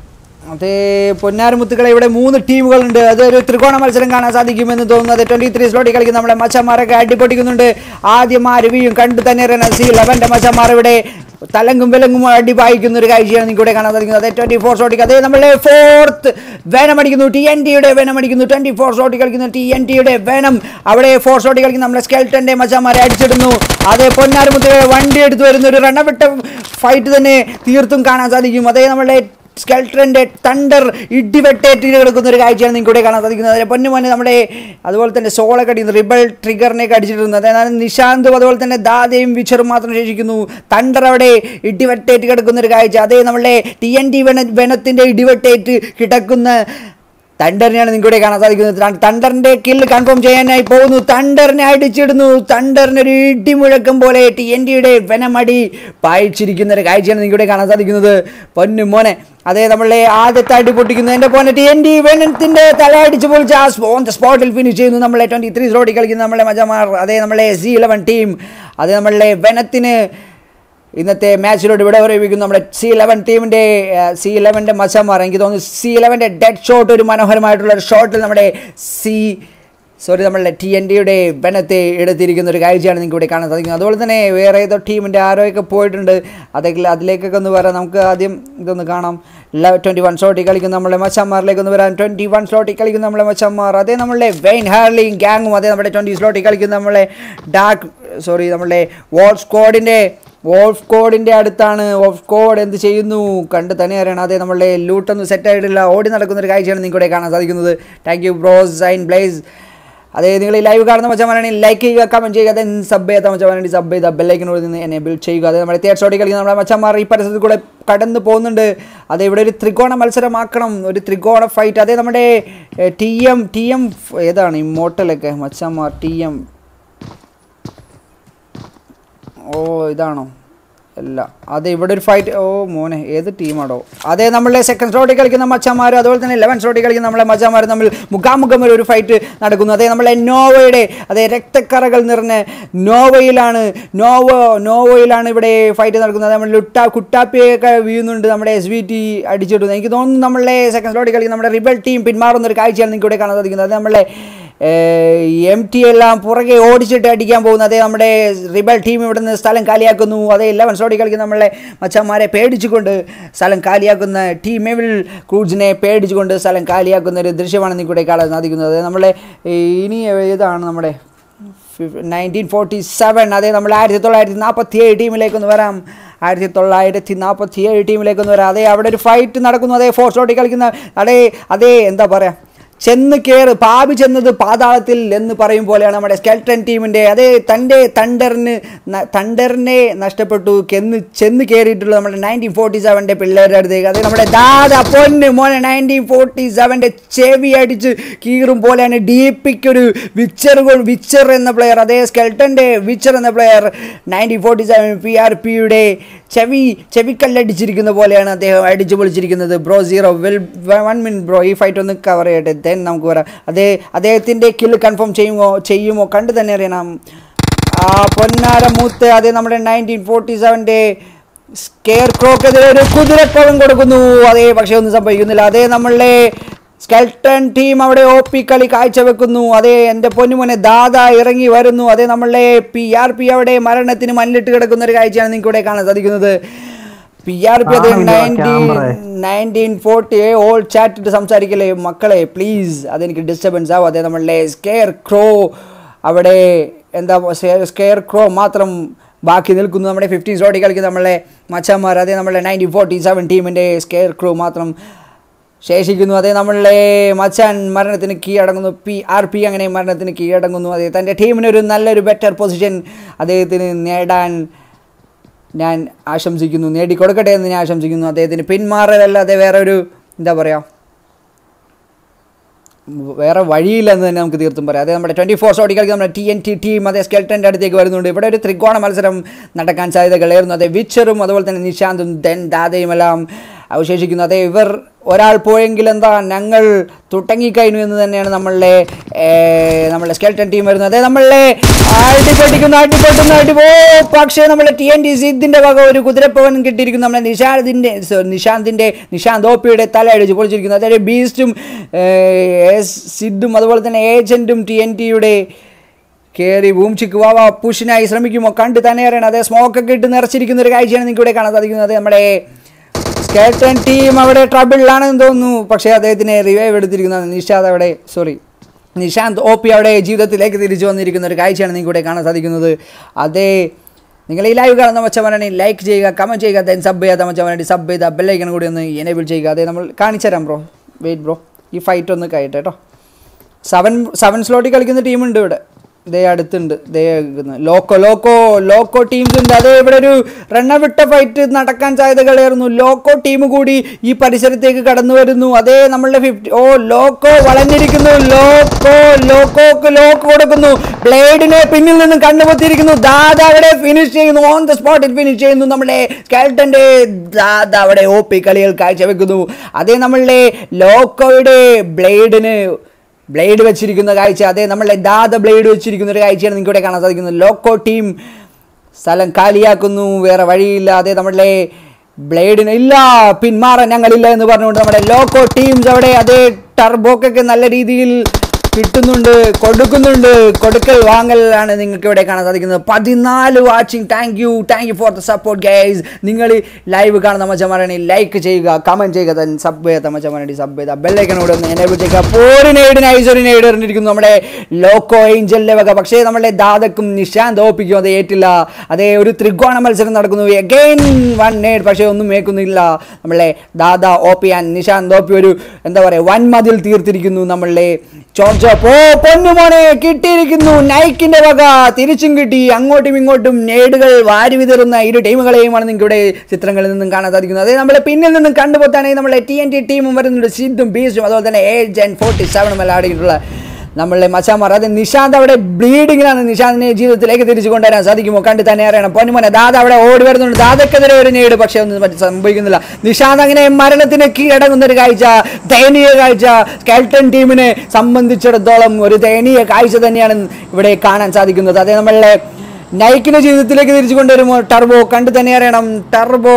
അതേ പൊന്നാരമുത്തുകളെ ഇവിടെ മൂന്ന് ടീമുകളുണ്ട് അതൊരു ത്രികോണ മത്സരം കാണാൻ സാധിക്കുമെന്ന് തോന്നുന്നു അത് ട്വന്റി ത്രീ സ്ലോട്ടിൽ കളിക്കുന്ന നമ്മുടെ മച്ചന്മാരൊക്കെ അടിപൊട്ടിക്കുന്നുണ്ട് ആദ്യം ആ രവിയും കണ്ടു തന്നെ സി ലെവൻ്റെ മച്ചന്മാർ ഇവിടെ തലങ്കും വിലങ്ങും അടി വായിക്കുന്ന ഒരു കാഴ്ചയാണ് നിങ്ങൾക്ക് ഇവിടെ കാണാൻ സാധിക്കുന്നത് അതേ ട്വന്റി ഫോർ സ്ലോട്ടിൽ അതേ നമ്മളെ ഫോർത്ത് വേനം അടിക്കുന്നു ടി എൻ ടിയുടെ വേനം അടിക്കുന്നു ട്വന്റി ഫോർ സ്ലോട്ടിൽ കളിക്കുന്ന ടി എൻ ടിയുടെ വേനം അവിടെ ഫോർ സ്ലോട്ടിൽ കളിക്കുന്ന നമ്മുടെ സ്കെൽട്ടന്റെ മച്ചന്മാരെ അടിച്ചിടുന്നു അതേ പൊന്നാരമുത്ത് വണ്ടി എടുത്തു വരുന്ന ഒരു റണ്ണവിട്ട ഫൈറ്റ് തന്നെ തീർത്തും കാണാൻ സാധിക്കും അതേ നമ്മളെ സ്കെൽട്രൻ്റെ തണ്ടർ ഇടിവെട്ടേറ്റ് കിടക്കുന്ന ഒരു കാഴ്ചയാണ് നിങ്ങൾക്ക് ഇവിടെ കാണാൻ സാധിക്കുന്നത് അതിലെ പൊന്നു മോനെ നമ്മുടെ അതുപോലെ തന്നെ സോളൊക്കെ അടിക്കുന്നു റിബൽ ട്രിഗറിനെയൊക്കെ അടിച്ചിട്ടുണ്ട് അതായത് നിശാന്തും അതുപോലെ തന്നെ ദാദയും വിച്ചറും മാത്രം ശേഷിക്കുന്നു തണ്ടർ അവിടെ ഇടിവെട്ടേറ്റ് കിടക്കുന്ന ഒരു കാഴ്ച അതേ നമ്മളെ ടി എൻ ടി വെന വെനത്തിൻ്റെ ഇടിവെട്ടേറ്റ് കിടക്കുന്ന തണ്ടറിനെയാണ് നിങ്ങൾക്ക് ഇവിടെ കാണാൻ സാധിക്കുന്നത് തണ്ടറിന്റെ കില്ല് കൺഫേം ചെയ്യാനായി പോകുന്നു തണ്ടറിനെ അടിച്ചിടുന്നു തണ്ടറിന് ഒരു ഇടിമുഴക്കം പോലെ ടി എൻ ടിയുടെ വെനമടി പായിച്ചിരിക്കുന്ന ഒരു കാഴ്ചയാണ് നിങ്ങൾക്ക് ഇവിടെ കാണാൻ സാധിക്കുന്നത് പൊന്നു മോനെ അതേ നമ്മളെ ആദ്യത്തെ അടി പൊട്ടിക്കുന്നു എൻ്റെ പോലെ ടി എൻ ടി വെനത്തിന്റെ തല അടിച്ച് പൊളിച്ച് ആ ഓൺ ദ സ്പോട്ടിൽ ഫിനിഷ് ചെയ്യുന്നു നമ്മളെ ട്വൻറ്റി ത്രീ റോഡിൽ കളിക്കുന്ന നമ്മളെ മജമാർ അതേ നമ്മളെ സി ഇലവൻ ടീം അതേ നമ്മളെ വെനത്തിന് ഇന്നത്തെ മാച്ചിലോട്ട് ഇവിടെ വരവിക്കുന്നു നമ്മുടെ സി ഇലവൻ ടീമിൻ്റെ സി ഇലവൻ്റെ മച്ചന്മാർ എനിക്ക് തോന്നുന്നു സി ഇലവൻ്റെ ഡെഡ് ഷോട്ട് ഒരു മനോഹരമായിട്ടുള്ള ഒരു ഷോട്ടിൽ നമ്മുടെ സി സോറി നമ്മളുടെ ടി എൻ ഡിയുടെ ബനത്തെ എടുത്തിരിക്കുന്ന ഒരു കാഴ്ചയാണ് നിങ്ങൾക്ക് ഇവിടെ കാണാൻ സാധിക്കുന്നത് അതുപോലെ തന്നെ വേറെ ഏതോ ടീമിൻ്റെ ആരോയൊക്കെ പോയിട്ടുണ്ട് അതൊക്കെ അതിലേക്കൊക്കെ ഒന്ന് വരാം നമുക്ക് ആദ്യം ഇതൊന്ന് കാണാം ട്വൻറ്റി വൺ ഷോട്ടിൽ കളിക്കുന്ന നമ്മളെ മച്ചന്മാരിലേക്ക് ഒന്ന് വരാം ട്വൻറ്റി വൺ ഷോട്ടിൽ കളിക്കുന്ന നമ്മളെ മച്ചന്മാർ അതേ നമ്മളെ വെയിൻ ഹാർലിയും ഗ്യാങ്ങും അതേ നമ്മുടെ ട്വൻറ്റി സ്ലോട്ടിൽ കളിക്കുന്ന നമ്മളെ ഡാർക്ക് സോറി നമ്മളുടെ വോൾ സ്ക്വാഡിൻ്റെ വോൾഫ് കോഡിൻ്റെ അടുത്താണ് വോൾഫ് കോഡ് എന്ത് ചെയ്യുന്നു കണ്ട് തന്നെ അറിയണം അതെ നമ്മളുടെ ലൂട്ടൊന്നും സെറ്റ് ആയിട്ടില്ല ഓടി നടക്കുന്ന ഒരു കാഴ്ചയാണ് നിങ്ങൾക്ക് ഇവിടെ കാണാൻ സാധിക്കുന്നത് താങ്ക് യു ബ്രോസ് സൈൻ ബ്ലേസ് അതെ നിങ്ങൾ ഈ ലൈവ് കാണുന്ന മച്ചമാരാണെങ്കിൽ ലൈക്ക് ചെയ്യുക കമൻറ്റ് ചെയ്യുക അതെ സബ് ചെയ്യാത്ത മച്ചമാരാണെങ്കിൽ സബ് ചെയ്ത ബെല്ലൈക്കിനോട് നിന്ന് എന്നെ ബിൽഡ് ചെയ്യുക അതെ നമ്മുടെ തേർഡ് ഷോട്ടിൽ കളിക്കുന്ന നമ്മുടെ മച്ചന്മാർ ഈ പരിസരത്തിൽ കൂടെ കടന്നു പോകുന്നുണ്ട് അതെ ഇവിടെ ഒരു ത്രികോണ മത്സരമാക്കണം ഒരു ത്രികോണ ഫൈറ്റ് അതെ നമ്മുടെ ടി എം ടി എം ഏതാണ് ഈ മോട്ടലൊക്കെ മച്ചന്മാർ ടി എം ഓ ഇതാണോ അല്ല അതെ ഇവിടെ ഒരു ഫൈറ്റ് ഓ മോനെ ഏത് ടീമാണോ അതെ നമ്മളെ സെക്കൻഡ് സ്ലോട്ടിൽ കളിക്കുന്ന മച്ചന്മാർ അതുപോലെ തന്നെ ലെവൻ സ്ലോട്ടിൽ കളിക്കുന്ന നമ്മളെ മച്ചന്മാർ തമ്മിൽ മുഖാമുഖം ഒരു ഫൈറ്റ് നടക്കുന്നു അതെ നമ്മളെ നോവയുടെ അതെ രക്തക്കറകൾ നിറഞ്ഞ നോവയിലാണ് നോവ നോവയിലാണ് ഇവിടെ ഫൈറ്റ് നടക്കുന്നത് നമ്മൾ ലുട്ട കുട്ടാപ്പിയൊക്കെ വീഴുന്നുണ്ട് നമ്മുടെ എസ് വി ടി അടിച്ചിടുന്നു എനിക്ക് തോന്നുന്നു നമ്മളെ സെക്കൻഡ് സ്ലോട്ടിൽ കളിക്കുന്ന നമ്മുടെ റിബൽ ടീം പിന്മാറുന്ന ഒരു കാഴ്ചയാണ് നിങ്ങൾക്ക് ഇവിടെ കാണാൻ സാധിക്കുന്നത് അത് നമ്മളെ എം ടി എല്ലാം പുറകെ ഓടിച്ചിട്ട് അടിക്കാൻ പോകുന്നു അതേ നമ്മുടെ റിബൽ ടീം ഇവിടെ നിന്ന് സ്ഥലം കാലിയാക്കുന്നു അതേ ലെവൻ സോടി കളിക്കുന്ന നമ്മളെ മച്ചന്മാരെ പേടിച്ചുകൊണ്ട് സ്ഥലം കാലിയാക്കുന്ന ടീം എവിൽ ക്രൂസിനെ പേടിച്ചുകൊണ്ട് സ്ഥലം കാലിയാക്കുന്ന ഒരു ദൃശ്യമാണ് നിങ്ങൾക്ക് ഇവിടെ കാണാൻ സാധിക്കുന്നത് നമ്മളെ ഇനി ഏതാണ് നമ്മുടെ നയൻറ്റീൻ ഫോർട്ടി സെവൻ അതേ നമ്മൾ ആയിരത്തി തൊള്ളായിരത്തി നാൽപ്പത്തി ഏഴ് ടീമിലേക്കൊന്ന് വരാം ആയിരത്തി തൊള്ളായിരത്തി നാൽപ്പത്തി ഏഴ് ടീമിലേക്കൊന്ന് വരാം അതേ അവിടെ ഒരു ഫൈറ്റ് നടക്കുന്നു അതേ ഫോർ ഷോട്ടിൽ കളിക്കുന്ന അതേ അതേ എന്താ പറയുക ചെന്ന് കയറ് പാപി ചെന്നത് പാതാളത്തിൽ എന്ന് പറയും പോലെയാണ് നമ്മുടെ സ്കെൽട്ടൺ ടീമിൻ്റെ അതേ തൻ്റെ തണ്ടറിന് തണ്ടറിനെ നഷ്ടപ്പെട്ടു കെന്ന് ചെന്ന് കയറിയിട്ടുള്ളത് നമ്മുടെ നയൻറ്റീൻ ഫോർട്ടി സെവൻ്റെ പിള്ളേരുടെ അടുത്തേക്ക് അതേ നമ്മുടെ ദാദാ പൊന്ന് മോനെ നയൻറ്റീൻ ഫോർട്ടി സെവൻ്റെ ചെവി അടിച്ച് കീറും പോലെയാണ് ഡി പിക്ക് ഒരു വിച്ചർ വിച്ചർ എന്ന പ്ലെയർ അതേ സ്കെൽട്ടൻ്റെ വിച്ചർ എന്ന player nineteen forty seven P R പിയുടെ ചെവി ചെവിക്കല്ലടിച്ചിരിക്കുന്ന പോലെയാണ് അദ്ദേഹം അടിച്ചു പൊളിച്ചിരിക്കുന്നത് bro zero well one minute bro ഈ ഫൈറ്റ് ഒന്ന് കവർ ചെയ്യട്ടെ ദെൻ നമുക്ക് വരാം അതേ അദ്ദേഹത്തിൻ്റെ കില്ല് കൺഫേം ചെയ്യുമോ ചെയ്യുമോ കണ്ടു തന്നെ അറിയണം ആ പൊന്നാര മൂത്ത് അതേ നമ്മുടെ നയൻറ്റീൻ ഫോർട്ടി സെവൻ്റെ സ്കെയർ ക്രോക്കെതിരെ ഒരു കുതിരക്കളം കൊടുക്കുന്നു അതേ പക്ഷേ ഒന്നും സംഭവിക്കുന്നില്ല അതേ നമ്മളെ സ്കെൽട്ടൺ ടീം അവിടെ ഒ പി കളി കാഴ്ചവെക്കുന്നു അതേ എൻ്റെ പൊന്നുമോനെ ദാദ ഇറങ്ങി വരുന്നു അതേ നമ്മളെ പി ആർ പി അവിടെ മരണത്തിന് മല്ലിട്ട് കിടക്കുന്ന ഒരു കാഴ്ചയാണ് നിങ്ങൾക്ക് ഇവിടെ കാണാൻ സാധിക്കുന്നത് പി ആർ പി അത് നയൻറ്റീൻ നയൻറ്റീൻ ഫോർട്ടി ഓൾ ചാറ്റിട്ട് സംസാരിക്കലേ മക്കളെ പ്ലീസ് അതെനിക്ക് ഡിസ്റ്റർബൻസ് ആവും അതേ നമ്മളെ സ്കെയർ ക്രോ അവിടെ എന്താ സ്കെയർ ക്രോ മാത്രം ബാക്കി നിൽക്കുന്നു നമ്മുടെ ഫിഫ്റ്റീൻ സ്ലോട്ടിൽ കളിക്കുന്ന നമ്മളെ മച്ചന്മാർ അതേ നമ്മളെ നയൻറ്റീൻ ഫോർട്ടി സെവൻ ടീമിൻ്റെ സ്കെയർ ക്രോ മാത്രം ശേഷിക്കുന്നു അതേ നമ്മളെ മച്ചാൻ മരണത്തിന് കീഴടങ്ങുന്നു പി ആർ പി അങ്ങനെ മരണത്തിന് കീഴടങ്ങുന്നു അതേ തൻ്റെ ടീമിനൊരു നല്ലൊരു ബെറ്റർ പൊസിഷൻ അദ്ദേഹത്തിന് നേടാൻ ഞാൻ ആശംസിക്കുന്നു നേടിക്കൊടുക്കട്ടെ എന്ന് ഞാൻ ആശംസിക്കുന്നു അദ്ദേഹത്തിന് പിന്മാറലല്ലാതെ വേറെ ഒരു എന്താ പറയുക വേറെ വഴിയില്ലെന്ന് തന്നെ നമുക്ക് തീർത്തും പറയാം അതേ നമ്മുടെ ട്വൻറ്റി ഫോർ ഷോട്ടി കളിക്കുന്ന നമ്മുടെ ടി എൻ ടി ടീം അതേ സ്കെൽട്ടൻ്റെ അടുത്തേക്ക് വരുന്നുണ്ട് ഇവിടെ ഒരു ത്രികോണ മത്സരം നടക്കാൻ സാധ്യതകളായിരുന്നു അതേ വിച്ചറും അതുപോലെ തന്നെ നിശാന്തും ദെൻ ദാദയും എല്ലാം അവശേഷിക്കുന്നു അതേ ഇവർ ഒരാൾ പോയെങ്കിൽ എന്താ ഞങ്ങൾ തുടങ്ങിക്കഴിഞ്ഞു എന്ന് തന്നെയാണ് നമ്മളുടെ ഏർ, നമ്മളുടെ സ്കെൽട്ടൺ ടീം വരുന്നത് അതെ നമ്മളെ അടിപൊട്ടിക്കുന്നു അടിപൊട്ടുന്നു അടിപോ പക്ഷേ നമ്മളെ ടി എൻ ടി സിദ്ധിന്റെ വക ഒരു കുതിരപ്പവൻ കിട്ടിയിരിക്കുന്നു നമ്മളെ നിഷാന്തിന്റെ സോ, നിഷാന്തിന്റെ നിഷാന്ത് ഓപ്പിയുടെ തല അടിച്ച് പൊളിച്ചിരിക്കുന്നു അതായത് ബീസ്റ്റും സിദ്ധും അതുപോലെ തന്നെ ഏജന്റും ടി എൻ ടിയുടെ കയറി ഭൂമിച്ചിക്ക് വാവാ പുഷിനായി ശ്രമിക്കുമോ കണ്ട് തന്നെ അറിയണം അതേ സ്മോക്കൊക്കെ ഇട്ട് നിറച്ചിരിക്കുന്ന ഒരു കാഴ്ചയാണ് നിങ്ങൾക്ക് ഇവിടെ കാണാൻ സാധിക്കുന്നത് നമ്മുടെ സ്കേട്ടൺ ടീം അവിടെ ട്രബിളിലാണെന്ന് തോന്നുന്നു പക്ഷേ അദ്ദേഹത്തിനെ റിവൈവ് എടുത്തിരിക്കുന്നത് നിഷാദ് അവിടെ സോറി നിഷാന്ത് ഒ പി അവിടെ ജീവിതത്തിലേക്ക് തിരിച്ചു വന്നിരിക്കുന്ന ഒരു കാഴ്ചയാണ് നിങ്ങൾക്ക് ഇവിടെ കാണാൻ സാധിക്കുന്നത് അതേ നിങ്ങൾ ഈ ലൈവ് കാണുന്ന മച്ചവനാണ് ലൈക്ക് ചെയ്യുക കമൻറ്റ് ചെയ്യുക ദെൻ സബ് ചെയ്യാത്ത മച്ചവനായിട്ട് സബ് ചെയ്ത ബെല്ലൈക്കൺ കൂടി ഒന്ന് എനേബിൾ ചെയ്യുക അതേ നമ്മൾ കാണിച്ചു തരാം ബ്രോ വെയിറ്റ് ബ്രോ ഈ ഫൈറ്റ് ഒന്ന് കഴിയട്ടെ കേട്ടോ സെവൻ സെവൻ സ്ലോട്ടിൽ കളിക്കുന്ന ടീമുണ്ട് ഇവിടെ ദേ അടുത്തുണ്ട് ദേ ലോക്കോ ലോക്കോ ലോക്കോ ടീംസ് ഉണ്ട് അതേ ഇവിടെ ഒരു റണ്ണവിട്ട ഫൈറ്റ് നടക്കാൻ സാധ്യതകളായിരുന്നു ലോക്കോ ടീം കൂടി ഈ പരിസരത്തേക്ക് കടന്നു വരുന്നു അതേ നമ്മളുടെ ഫിഫ്റ്റി ഓ ലോക്കോ വളഞ്ഞിരിക്കുന്നു ലോക്കോ ലോക്കോക്ക് ലോക്ക് കൊടുക്കുന്നു ബ്ലേഡിനെ പിന്നിൽ നിന്ന് കണ്ണുപൊത്തിയിരിക്കുന്നു ദാദ അവിടെ ഫിനിഷ് ചെയ്യുന്നു ഓൺ ദ സ്പോട്ടിൽ ഫിനിഷ് ചെയ്യുന്നു നമ്മുടെ സ്കെൽട്ടന്റെ ദാദ അവിടെ ഒ പി കളികൾ കാഴ്ചവെക്കുന്നു അതേ നമ്മളുടെ ലോക്കോയുടെ ബ്ലേഡിന് ബ്ലേഡ് വെച്ചിരിക്കുന്ന കാഴ്ച അതേ നമ്മളെ ദാദ ബ്ലേഡ് വെച്ചിരിക്കുന്ന ഒരു കാഴ്ചയാണ് നിങ്ങൾക്ക് ഇവിടെ കാണാൻ സാധിക്കുന്നത് ലോക്കോ ടീം സ്ഥലം കാലിയാക്കുന്നു വേറെ വഴിയില്ല അതേ നമ്മളെ ബ്ലേഡിന് ഇല്ല പിന്മാറാൻ ഞങ്ങളില്ല എന്ന് പറഞ്ഞുകൊണ്ട് നമ്മുടെ ലോക്കോ ടീംസ് അവിടെ അതേ ടർബോക്കൊക്കെ നല്ല രീതിയിൽ കിട്ടുന്നുണ്ട് കൊടുക്കുന്നുണ്ട് കൊടുക്കൽ വാങ്ങലാണ് നിങ്ങൾക്ക് ഇവിടെ കാണാൻ സാധിക്കുന്നത് പതിനാല് watching thank you thank you for the support guys നിങ്ങൾ ലൈവ് കാണുന്ന മച്ചമാരാണ് ലൈക്ക് ചെയ്യുക കമൻറ്റ് ചെയ്യുക then സബ് ചെയ്യാത്ത മച്ചമാരാണ് സബ് ചെയ്ത ബെല്ലൈക്കനോട് ഒന്ന് എനേബിൾ ചെയ്യുക ഒരു നെയ്ഡ് നൈസ് ഒരു നെയ്ഡ് എറിഞ്ഞിരിക്കുന്നു നമ്മുടെ ലോക്കോ ഏഞ്ചലിന്റെ വക പക്ഷേ നമ്മുടെ ദാദക്കും നിശാന്ത് ഓപ്പിക്കും അത് ഏറ്റില്ല അതേ ഒരു ത്രികോണ മത്സരം നടക്കുന്നു അഗൈൻ വൺ നേട് പക്ഷേ ഒന്നും മേക്കുന്നില്ല നമ്മളെ Dada OP and Nishant OP ഒരു എന്താ പറയുക വൻ മതിൽ തീർത്തിരിക്കുന്നു നമ്മളെ ചോർച്ചപ്പ് ഓ പൊന്നുമോനെ കിട്ടിയിരിക്കുന്നു നൈക്കിന്റെ വക തിരിച്ചും കിട്ടി അങ്ങോട്ടും ഇങ്ങോട്ടും നേടുകൾ വാരി വിതറുന്ന ഇരു ടീമുകളെയുമാണ് നിങ്ങൾക്ക് ഇവിടെ ചിത്രങ്ങളിൽ നിന്നും കാണാൻ സാധിക്കുന്നത് അതേ നമ്മളെ പിന്നിൽ നിന്നും കണ്ടുപോത്താണെങ്കിൽ നമ്മളെ ടി എൻ ടി ടീമും വരുന്നുണ്ട് സിദ്ധും ബീസും അതുപോലെ തന്നെ ഏജ് ആൻഡ് ഫോർട്ടി സെവനും എല്ലാം ആടിയിട്ടുള്ള നമ്മളെ മച്ചാമാർ അത് നിഷാന്ത് അവിടെ ബ്ലീഡിങ്ങിലാണ് നിഷാന്തിനെ ജീവിതത്തിലേക്ക് തിരിച്ചു കൊണ്ടുവരാൻ സാധിക്കുമോ കണ്ട് തന്നെ അറിയണം പൊന്നുമോനെ ദാദ അവിടെ ഓടി വരുന്നുണ്ട് ദാദക്കെതിരെ ഒരു നേട് പക്ഷേ ഒന്നും പറ്റി സംഭവിക്കുന്നില്ല നിഷാന്ത് അങ്ങനെ മരണത്തിന് കീഴടങ്ങുന്ന ഒരു കാഴ്ച ദയനീയ കാഴ്ച സ്കെൽട്ടൺ ടീമിനെ സംബന്ധിച്ചിടത്തോളം ഒരു ദയനീയ കാഴ്ച തന്നെയാണ് ഇവിടെ കാണാൻ സാധിക്കുന്നത് അതേ നമ്മളെ നൈക്കിന്റെ ജീവിതത്തിലേക്ക് തിരിച്ചു കൊണ്ടുവരുമോ ടർബോ കണ്ട് തന്നെ അറിയണം ടർബോ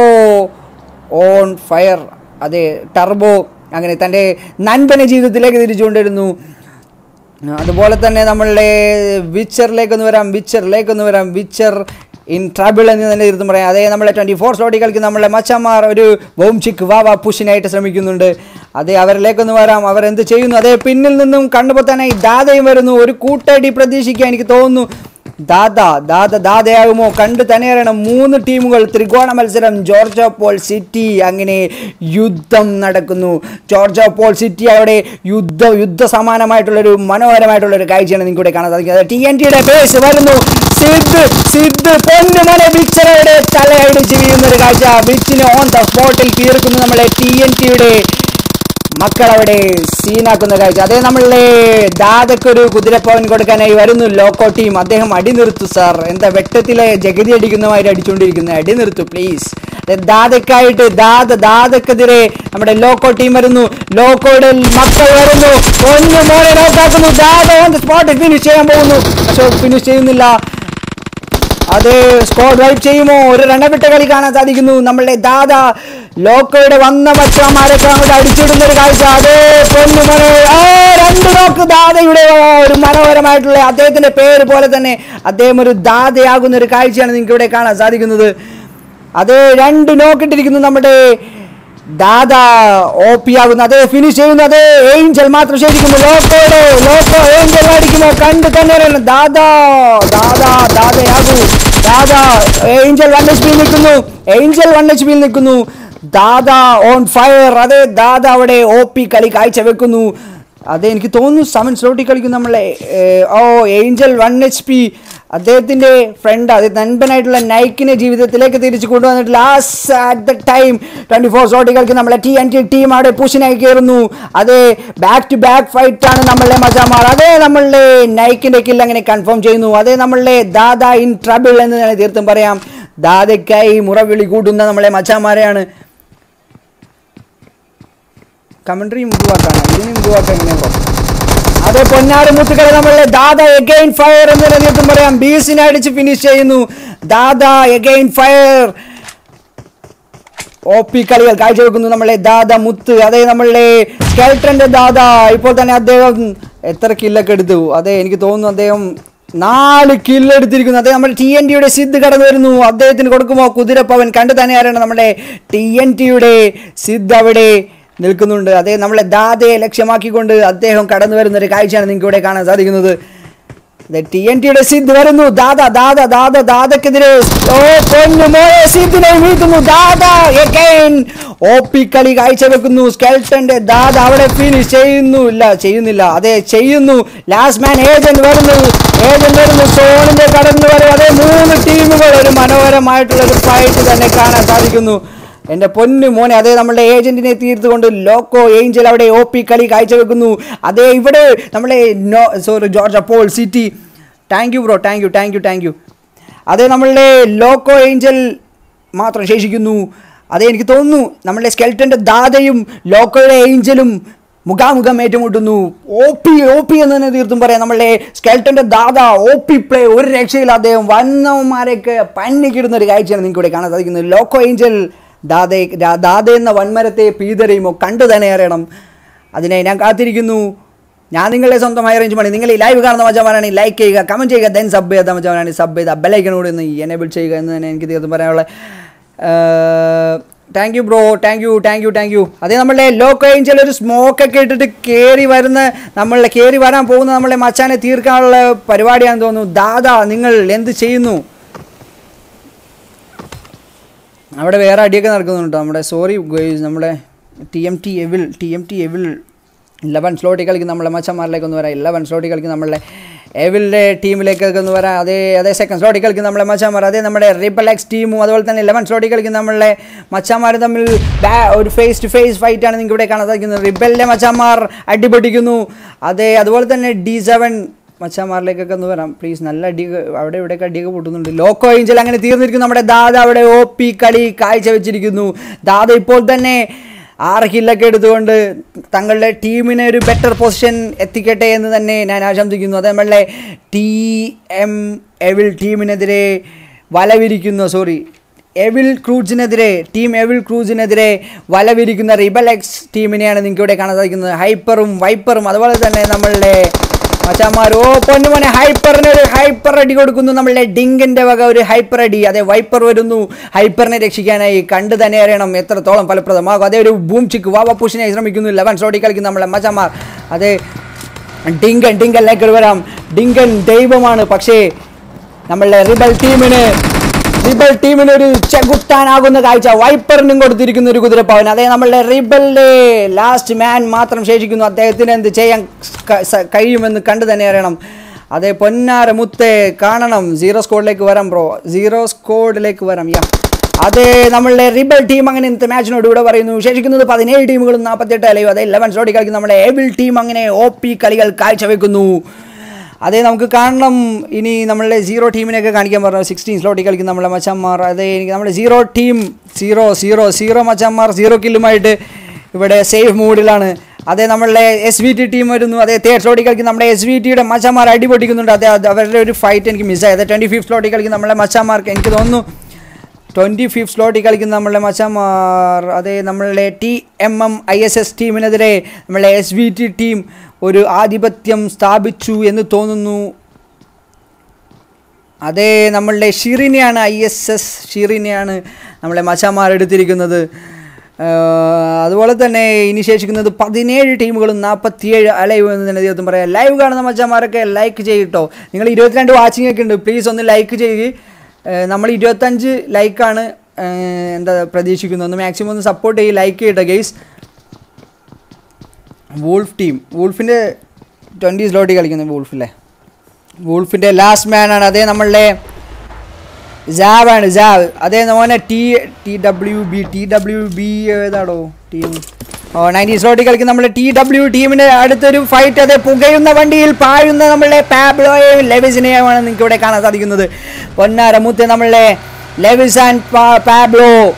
ഓൺ ഫയർ അതെ ടർബോ അങ്ങനെ തൻ്റെ നൻപനെ ജീവിതത്തിലേക്ക് തിരിച്ചു കൊണ്ടുവരുന്നു അതുപോലെ തന്നെ നമ്മളുടെ വിച്ചറിലേക്ക് ഒന്ന് വരാം വിച്ചറിലേക്ക് ഒന്ന് വരാം വിച്ചർ ഇൻ ട്രബിൾ എന്ന് തന്നെ ഇരുത്തും പറയാം അതേ നമ്മളെ ട്വൻറ്റി ഫോർ സ്ലോട്ടിൽ കളിക്കുന്ന നമ്മളെ മച്ചന്മാർ ഒരു ബോം ചിക്ക് വാവ പുഷിനായിട്ട് ശ്രമിക്കുന്നുണ്ട് അതേ അവരിലേക്കൊന്ന് വരാം അവർ എന്ത് ചെയ്യുന്നു അതേ പിന്നിൽ നിന്നും കണ്ടുപോത്താനായി ദാദയും വരുന്നു ഒരു കൂട്ടടി പ്രതീക്ഷിക്കാൻ എനിക്ക് തോന്നുന്നു ദാദ ദാദ ദാദയാകുമോ കണ്ടു തന്നെ അറിയണം മൂന്ന് ടീമുകൾ ത്രികോണ മത്സരം ജോർജ് പോൾ സിറ്റി അങ്ങനെ യുദ്ധം നടക്കുന്നു ജോർജ് പോൾ സിറ്റി അവിടെ യുദ്ധ യുദ്ധ സമാനമായിട്ടുള്ളൊരു മനോഹരമായിട്ടുള്ളൊരു കാഴ്ചയാണ് നിങ്ങൾക്ക് ഇവിടെ കാണാൻ സാധിക്കുന്നത് ടി എൻ ടിയുടെ ബേസ് വരുന്നു സിദ് സിദ് പൊന്നുമല ബിച്ചറയുടെ തലയടിച്ച് വീഴുന്ന ഒരു കാഴ്ച ബിച്ചിനെ ഓൺ ദ സ്പോട്ടിൽ തീർക്കുന്നു നമ്മളെ ടി എൻ ടിയുടെ മക്കളവിടെ സീനാക്കുന്ന കാഴ്ച അതേ നമ്മളുടെ ദാദക്കൊരു കുതിരപ്പവൻ കൊടുക്കാനായി വരുന്നു ലോക്കോ ടീം അദ്ദേഹം അടി നിർത്തു സാർ എന്താ വെട്ടത്തിലെ ജഗതി അടിക്കുന്നമാതിരി അടിച്ചുകൊണ്ടിരിക്കുന്നത് അടി നിർത്തു പ്ലീസ് ദാദക്കായിട്ട് ദാദ ദാദക്കെതിരെ നമ്മുടെ ലോക്കോ ടീം വരുന്നു ലോക്കോയുടെ മക്കൾ വരുന്നു ഒന്ന് മോനെ നോക്കാക്കുന്നു ദാദ ഓൺ സ്പോട്ടിൽ ഫിനിഷ് ചെയ്യാൻ പോകുന്നു പക്ഷെ ഫിനിഷ് ചെയ്യുന്നില്ല അത് സ്കോഡ് വൈപ്പ് ചെയ്യുമോ ഒരു റണ്ണവിട്ട കളി കാണാൻ സാധിക്കുന്നു നമ്മളുടെ ദാദ ലോക്കോയുടെ വന്ന മച്ചന്മാരൊക്കെ അങ്ങോട്ട് അടിച്ചിടുന്ന ഒരു കാഴ്ച അതേ പൊന്നുമനെ ആ രണ്ട് നോക്ക് ദാദയുടെ ഒരു മനോഹരമായിട്ടുള്ള അദ്ദേഹത്തിന്റെ പേര് പോലെ തന്നെ അദ്ദേഹം ഒരു ദാദയാകുന്ന ഒരു കാഴ്ചയാണ് നിങ്ങൾക്ക് ഇവിടെ കാണാൻ സാധിക്കുന്നത് അതേ രണ്ട് നോക്കിട്ടിരിക്കുന്നു നമ്മുടെ ദാദ ഓ പി ആകുന്നു അതേ ഫിനിഷ് ചെയ്യുന്നു അതേ ഏഞ്ചൽ മാത്രം ശേഷിക്കുന്നു ലോക്കോയുടെ ലോക്കോ ഏഞ്ചൽ അടിക്കുമോ കണ്ട് തന്നെ അറിയണം. ദാദാ ദാദാ ദാദയാകൂ ദാദാ ഏഞ്ചൽ വൺ എച്ച് പിയിൽ നിൽക്കുന്നു ഏഞ്ചൽ വൺ എച്ച് പിയിൽ നിൽക്കുന്നു ദാദാ ഓൺ ഫയർ അതേ ദാദ അവിടെ ഒ പി കളി കാഴ്ചവെക്കുന്നു അതെ എനിക്ക് തോന്നുന്നു സെവൻ സ്ലോട്ടിൽ കളിക്കുന്ന നമ്മളെ ഏർ, ഓ ഏഞ്ചൽ വൺ എച്ച് പി അദ്ദേഹത്തിൻ്റെ ഫ്രണ്ട് അത് നൻപനായിട്ടുള്ള നൈക്കിനെ ജീവിതത്തിലേക്ക് തിരിച്ചു കൊണ്ടുവന്നിട്ട് last at the time twenty four സ്ലോട്ടിൽ കളിക്കുന്ന നമ്മളെ ടി എൻ ടി ടീം അവിടെ പുഷിനായി കയറുന്നു അതേ ബാക്ക് ടു ബാക്ക് ഫൈറ്റ് ആണ് നമ്മളുടെ മജാമാർ അതേ നമ്മളുടെ നൈക്കിൻ്റെ കിൽ അങ്ങനെ കൺഫേം ചെയ്യുന്നു അതേ നമ്മളുടെ ദാദ ഇൻ ട്രബിൾ എന്ന് ഞാൻ തീർത്തും പറയാം ദാദയ്ക്കായി മുറവിളി കൂട്ടുന്ന നമ്മളെ മച്ചാമാരെയാണ് കമൻട്രി ഇമ്പ്രൂവ് ആക്കാണ് ഇതിന് ഇമ്പ്രൂവ് ആക്കാൻ എങ്ങനെയാ ബ്രോ അതെ പൊന്നാട് മുത്തുകളെ നമ്മളെ ദാദ എഗെയിൻ ഫയർ എന്ന് നേതൃത്വം പറയാം ബീസിനെ അടിച്ച് ഫിനിഷ് ചെയ്യുന്നു Dada again fire O P കളികൾ കാഴ്ചവെക്കുന്നു നമ്മളെ ദാദ മുത്ത് അതെ നമ്മളെ സ്കെൽട്ടന്റെ ദാദ ഇപ്പോൾ തന്നെ അദ്ദേഹം എത്ര കില്ലൊക്കെ എടുത്തു അതെ എനിക്ക് തോന്നുന്നു അദ്ദേഹം നാല് കില്ല് എടുത്തിരിക്കുന്നു അതെ നമ്മുടെ ടി എൻ ടിയുടെ സിദ്ധ് കടന്നു വരുന്നു അദ്ദേഹത്തിന് കൊടുക്കുമോ കുതിരപ്പവൻ കണ്ടു തന്നെ ആരാണ് നമ്മുടെ ടി എൻ ടിയുടെ സിദ്ധ് അവിടെ നിൽക്കുന്നുണ്ട് അതേ നമ്മളെ ദാദയെ ലക്ഷ്യമാക്കിക്കൊണ്ട് അദ്ദേഹം കടന്നു വരുന്ന ഒരു കാഴ്ചയാണ് നിങ്ങൾക്ക് ഇവിടെ കാണാൻ സാധിക്കുന്നത് ടി എൻ ടിയുടെ സിദ്ധ് വരുന്നു ദാദ ദാദ ദാദ ദാദക്കെതിരെ ഓ പൊന്നു മോയെ സിദ്ധിനെ വീഴ്ത്തുന്നു ദാദ എഗൈൻ ഒ പി കളി കാഴ്ചവെക്കുന്നു സ്കെൽട്ടന്റെ ദാദ അവിടെ ഫിനിഷ് ചെയ്യുന്നു ഇല്ല ചെയ്യുന്നില്ല അതെ ചെയ്യുന്നു ലാസ്റ്റ് മാൻ ഏജന്റ് വരുന്നു ഏജന്റ് വരുന്നു സോണിന്റെ കടന്നു വരും അതെ മൂന്ന് ടീമുകൾ ഒരു മനോഹരമായിട്ടുള്ള ഒരു ഫൈറ്റ് തന്നെ കാണാൻ സാധിക്കുന്നു എന്റെ പൊന്നു മോനെ അതേ നമ്മുടെ ഏജന്റിനെ തീർത്തുകൊണ്ട് ലോക്കോ ഏഞ്ചൽ അവിടെ ഒ പി കളി കാഴ്ചവെക്കുന്നു അതേ ഇവിടെ നമ്മളെ നോ സോറി ജോർജ് അപ്പോൾ city thank you bro thank you thank you thank you അതേ നമ്മളുടെ ലോക്കോ ഏഞ്ചൽ മാത്രം ശേഷിക്കുന്നു അതേ എനിക്ക് തോന്നുന്നു നമ്മളുടെ സ്കെൽട്ടൻ്റെ ദാതയും ലോക്കോയുടെ ഏഞ്ചലും മുഖാമുഖം ഏറ്റുമുട്ടുന്നു ഒ പി ഒ പി എന്ന് തന്നെ തീർത്തും പറയാം നമ്മളെ സ്കെൽട്ടൻ്റെ ദാദ ഒ പി പ്ലേ ഒരു രക്ഷയില്ല അദ്ദേഹം വന്നവന്മാരെയൊക്കെ പന്നിക്കിടുന്ന ഒരു കാഴ്ചയാണ് നിങ്ങൾക്ക് ഇവിടെ കാണാൻ സാധിക്കുന്നത് ലോക്കോ ഏഞ്ചൽ ദാദെ ദാദ എന്ന വൻമരത്തെ പീതറിയുമോ കണ്ടു തന്നെ അറിയണം അതിനെ ഞാൻ കാത്തിരിക്കുന്നു ഞാൻ നിങ്ങളെ സ്വന്തമായി അറേഞ്ച് പണി നിങ്ങൾ ഈ ലൈവ് കാണുന്ന മച്ചമാരാണ് ലൈക്ക് ചെയ്യുക കമൻറ്റ് ചെയ്യുക ദെൻ സബ് ചെയ്ത മച്ചമാരാണ് സബ് ചെയ്ത ബെലൈക്കനോട് ഒന്ന് എനേബിൾ ചെയ്യുക എന്ന് തന്നെ എനിക്ക് തീർത്തും പറയാനുള്ള thank you bro thank you thank you thank you അതേ നമ്മളുടെ ലോക്കോ ഏഞ്ചൽ ഒരു സ്മോക്കൊക്കെ ഇട്ടിട്ട് കയറി വരുന്ന നമ്മളെ കയറി വരാൻ പോകുന്ന നമ്മളെ മച്ചാനെ തീർക്കാനുള്ള പരിപാടിയാണെന്ന് തോന്നുന്നു ദാദാ നിങ്ങൾ എന്ത് ചെയ്യുന്നു അവിടെ വേറെ അടിയൊക്കെ നടക്കുന്നുണ്ട് നമ്മുടെ സോറി നമ്മുടെ T M T evil T M T evil eleven സ്ലോട്ടിൽ കളിക്കുന്ന നമ്മളെ മച്ചന്മാരിലേക്ക് ഒന്ന് വരാം ഇലവൻ സ്ലോട്ടിൽ കളിക്കുന്ന നമ്മളെ എവിലിൻ്റെ ടീമിലേക്കൊക്കെ ഒന്ന് വരാം അതേ അതേ സെക്കൻഡ് സ്ലോട്ടിൽ കളിക്കുന്ന നമ്മളെ മച്ചാന്മാർ അതേ നമ്മുടെ റിബൽ എക്സ് ടീമും അതുപോലെ തന്നെ ഇലവൻ സ്ലോട്ടിൽ കളിക്കുന്ന നമ്മളെ മച്ചാന്മാർ തമ്മിൽ ബാ ഒരു ഫേസ് ടു ഫേസ് ഫൈറ്റാണ് നിങ്ങൾക്ക് ഇവിടെ കാണാൻ സാധിക്കുന്നത് റിബലിൻ്റെ മച്ചാന്മാർ അടിപൊട്ടിക്കുന്നു അതേ അതുപോലെ തന്നെ ഡി സെവൻ മച്ചാമാരിലേക്കൊക്കെ ഒന്ന് വരാം പ്ലീസ് നല്ല അടി അവിടെ ഇവിടെയൊക്കെ അടിയൊക്കെ പൊട്ടുന്നുണ്ട് ലോക്കോ ഏഞ്ചൽ അങ്ങനെ തീർന്നിരിക്കുന്നു നമ്മുടെ ദാദ അവിടെ ഒ പി കളി കാഴ്ചവെച്ചിരിക്കുന്നു ദാദ ഇപ്പോൾ തന്നെ ആറ് കില്ലൊക്കെ എടുത്തുകൊണ്ട് തങ്ങളുടെ ടീമിനെ ഒരു ബെറ്റർ പൊസിഷൻ എത്തിക്കട്ടെ എന്ന് തന്നെ ഞാൻ ആശംസിക്കുന്നു അത് നമ്മളെ ടി എം എവിൽ ടീമിനെതിരെ വലവിരിക്കുന്നു സോറി എവിൽ ക്രൂസിനെതിരെ ടീം എവിൽ ക്രൂസിനെതിരെ വലവിരിക്കുന്ന റിബൽ എക്സ് ടീമിനെയാണ് നിങ്ങൾക്ക് ഇവിടെ കാണാൻ സാധിക്കുന്നത് ഹൈപ്പറും വൈപ്പറും അതുപോലെ തന്നെ നമ്മളുടെ മച്ചാമാർ ഓ പൊന്നുമോനെ ഹൈപ്പറിന് ഒരു ഹൈപ്പർ അടി കൊടുക്കുന്നു നമ്മളുടെ ഡിങ്കിന്റെ വക ഒരു ഹൈപ്പർ അടി അതെ വൈപ്പർ വരുന്നു ഹൈപ്പറിനെ രക്ഷിക്കാനായി കണ്ടു തന്നെ അറിയണം എത്രത്തോളം ഫലപ്രദമാകും അതേ ഒരു ബൂം ചിക്ക് വാവ പുഷിനായി ശ്രമിക്കുന്നു ലെവൻ ഷോട്ടി കളിക്കുന്ന നമ്മളെ മച്ചാമാർ അതെ ഡിങ്കൻ ഡിങ്കനിലേക്ക് വരാം ഡിങ്കൻ ദൈവമാണ് പക്ഷേ നമ്മളുടെ റിബൽ ടീമിന് റിബൽ ടീമിന് ഒരു ചെകുത്താനാകുന്ന കാഴ്ച വൈപ്പറിനും കൊടുത്തിരിക്കുന്ന ഒരു കുതിരപ്പാവൻ അതേ നമ്മളുടെ റിബലിന്റെ ലാസ്റ്റ് മാൻ മാത്രം ശേഷിക്കുന്നു അദ്ദേഹത്തിന് എന്ത് ചെയ്യാൻ ക- സ- കഴിയുമെന്ന് കണ്ടു തന്നെ അറിയണം അതേ പൊന്നാര മുത്തെ കാണണം സീറോ സ്കോഡിലേക്ക് വരാം ബ്രോ സീറോ സ്കോഡിലേക്ക് വരാം യാ അതെ നമ്മളുടെ റിബൽ ടീം അങ്ങനെ ഇന്നത്തെ മാച്ചിനോട് ഇവിടെ പറയുന്നു ശേഷിക്കുന്നത് പതിനേഴ് ടീമുകളും നാൽപ്പത്തെട്ട് അലയോ അതെ ഇലവൻ സ്ലോട്ടി കളിക്കുന്ന നമ്മുടെ ഏബിൾ ടീം അങ്ങനെ ഒ പി കളികൾ കാഴ്ചവെക്കുന്നു അതേ നമുക്ക് കാണണം ഇനി നമ്മളുടെ സീറോ ടീമിനെയൊക്കെ കാണിക്കാൻ പറഞ്ഞു സിക്സ്റ്റീൻ സ്ലോട്ടിൽ കളിക്കുന്ന നമ്മളെ മച്ചന്മാർ അതേ എനിക്ക് നമ്മുടെ zero team zero zero zero മച്ചന്മാർ സീറോ കില്ലുമായിട്ട് ഇവിടെ സേഫ് മൂഡിലാണ് അതേ നമ്മളുടെ എസ് വി ടി ടീം വരുന്നു അതേ തേർഡ് സ്ലോട്ടിൽ കളിക്കുന്ന നമ്മുടെ എസ് വി ടിയുടെ മച്ചന്മാർ അടിപൊട്ടിക്കുന്നുണ്ട് അതെ അത് അവരുടെ ഒരു ഫൈറ്റ് എനിക്ക് മിസ്സായത് ട്വൻറ്റി ഫിഫ്ത് സ്ലോട്ടിൽ കളിക്കുന്ന നമ്മളെ മച്ചന്മാർക്ക് എനിക്ക് തോന്നുന്നു ട്വൻറ്റി ഫിഫ്ത് സ്ലോട്ടിൽ കളിക്കുന്ന നമ്മളുടെ മച്ചന്മാർ അതേ നമ്മളുടെ T M M I S S ടീമിനെതിരെ നമ്മളെ എസ് വി ടി ടീം ഒരു ആധിപത്യം സ്ഥാപിച്ചു എന്ന് തോന്നുന്നു അതേ നമ്മളുടെ ഷിറിനെയാണ് ഐ എസ് എസ് ഷിറിനെയാണ് നമ്മളെ മച്ചാമാർ എടുത്തിരിക്കുന്നത് ആഹ് അതുപോലെ തന്നെ ഇനി ശേഷിക്കുന്നത് പതിനേഴ് ടീമുകളും നാൽപ്പത്തിയേഴ് അലൈവ് എന്ന് തന്നെ തീർത്തും പറയാം ലൈവ് കാണുന്ന മച്ചാമാരൊക്കെ ലൈക്ക് ചെയ്യട്ടോ നിങ്ങൾ ഇരുപത്തിരണ്ട് വാച്ചിങ് ഒക്കെ ഉണ്ട് പ്ലീസ് ഒന്ന് ലൈക്ക് ചെയ്യുക ആഹ് നമ്മൾ ഇരുപത്തഞ്ച് ലൈക്കാണ് എന്താ പ്രതീക്ഷിക്കുന്നത് ഒന്ന് മാക്സിമം ഒന്ന് സപ്പോർട്ട് ചെയ്യുക ലൈക്ക് ചെയ്യട്ടെ ഗെയ്സ് വൂൾഫ് ടീം വൂൾഫിൻ്റെ ട്വൻറ്റി സ്ലോട്ടിൽ കളിക്കുന്നത് വൂൾഫില്ലേ വൂൾഫിൻ്റെ ലാസ്റ്റ് മാനാണ് അതേ നമ്മളുടെ ജാവാണ് ജാവ് അതേ മോനെ T T W B T W B ഏതാടോ ടീം ഓ നയൻറ്റി സ്ലോട്ടിൽ കളിക്കുന്ന നമ്മുടെ ടി ഡബ്ല്യു ടീമിൻ്റെ അടുത്തൊരു ഫൈറ്റ് അതേ പുകയുന്ന വണ്ടിയിൽ പായുന്ന നമ്മളുടെ പാബ്ലോയെയും ലെവിസിനെയുമാണ് നിങ്ങൾക്ക് ഇവിടെ കാണാൻ സാധിക്കുന്നത് പൊന്നാര മുത്ത് നമ്മളുടെ ലെവിസ് ആൻഡ് പാബ്ലോ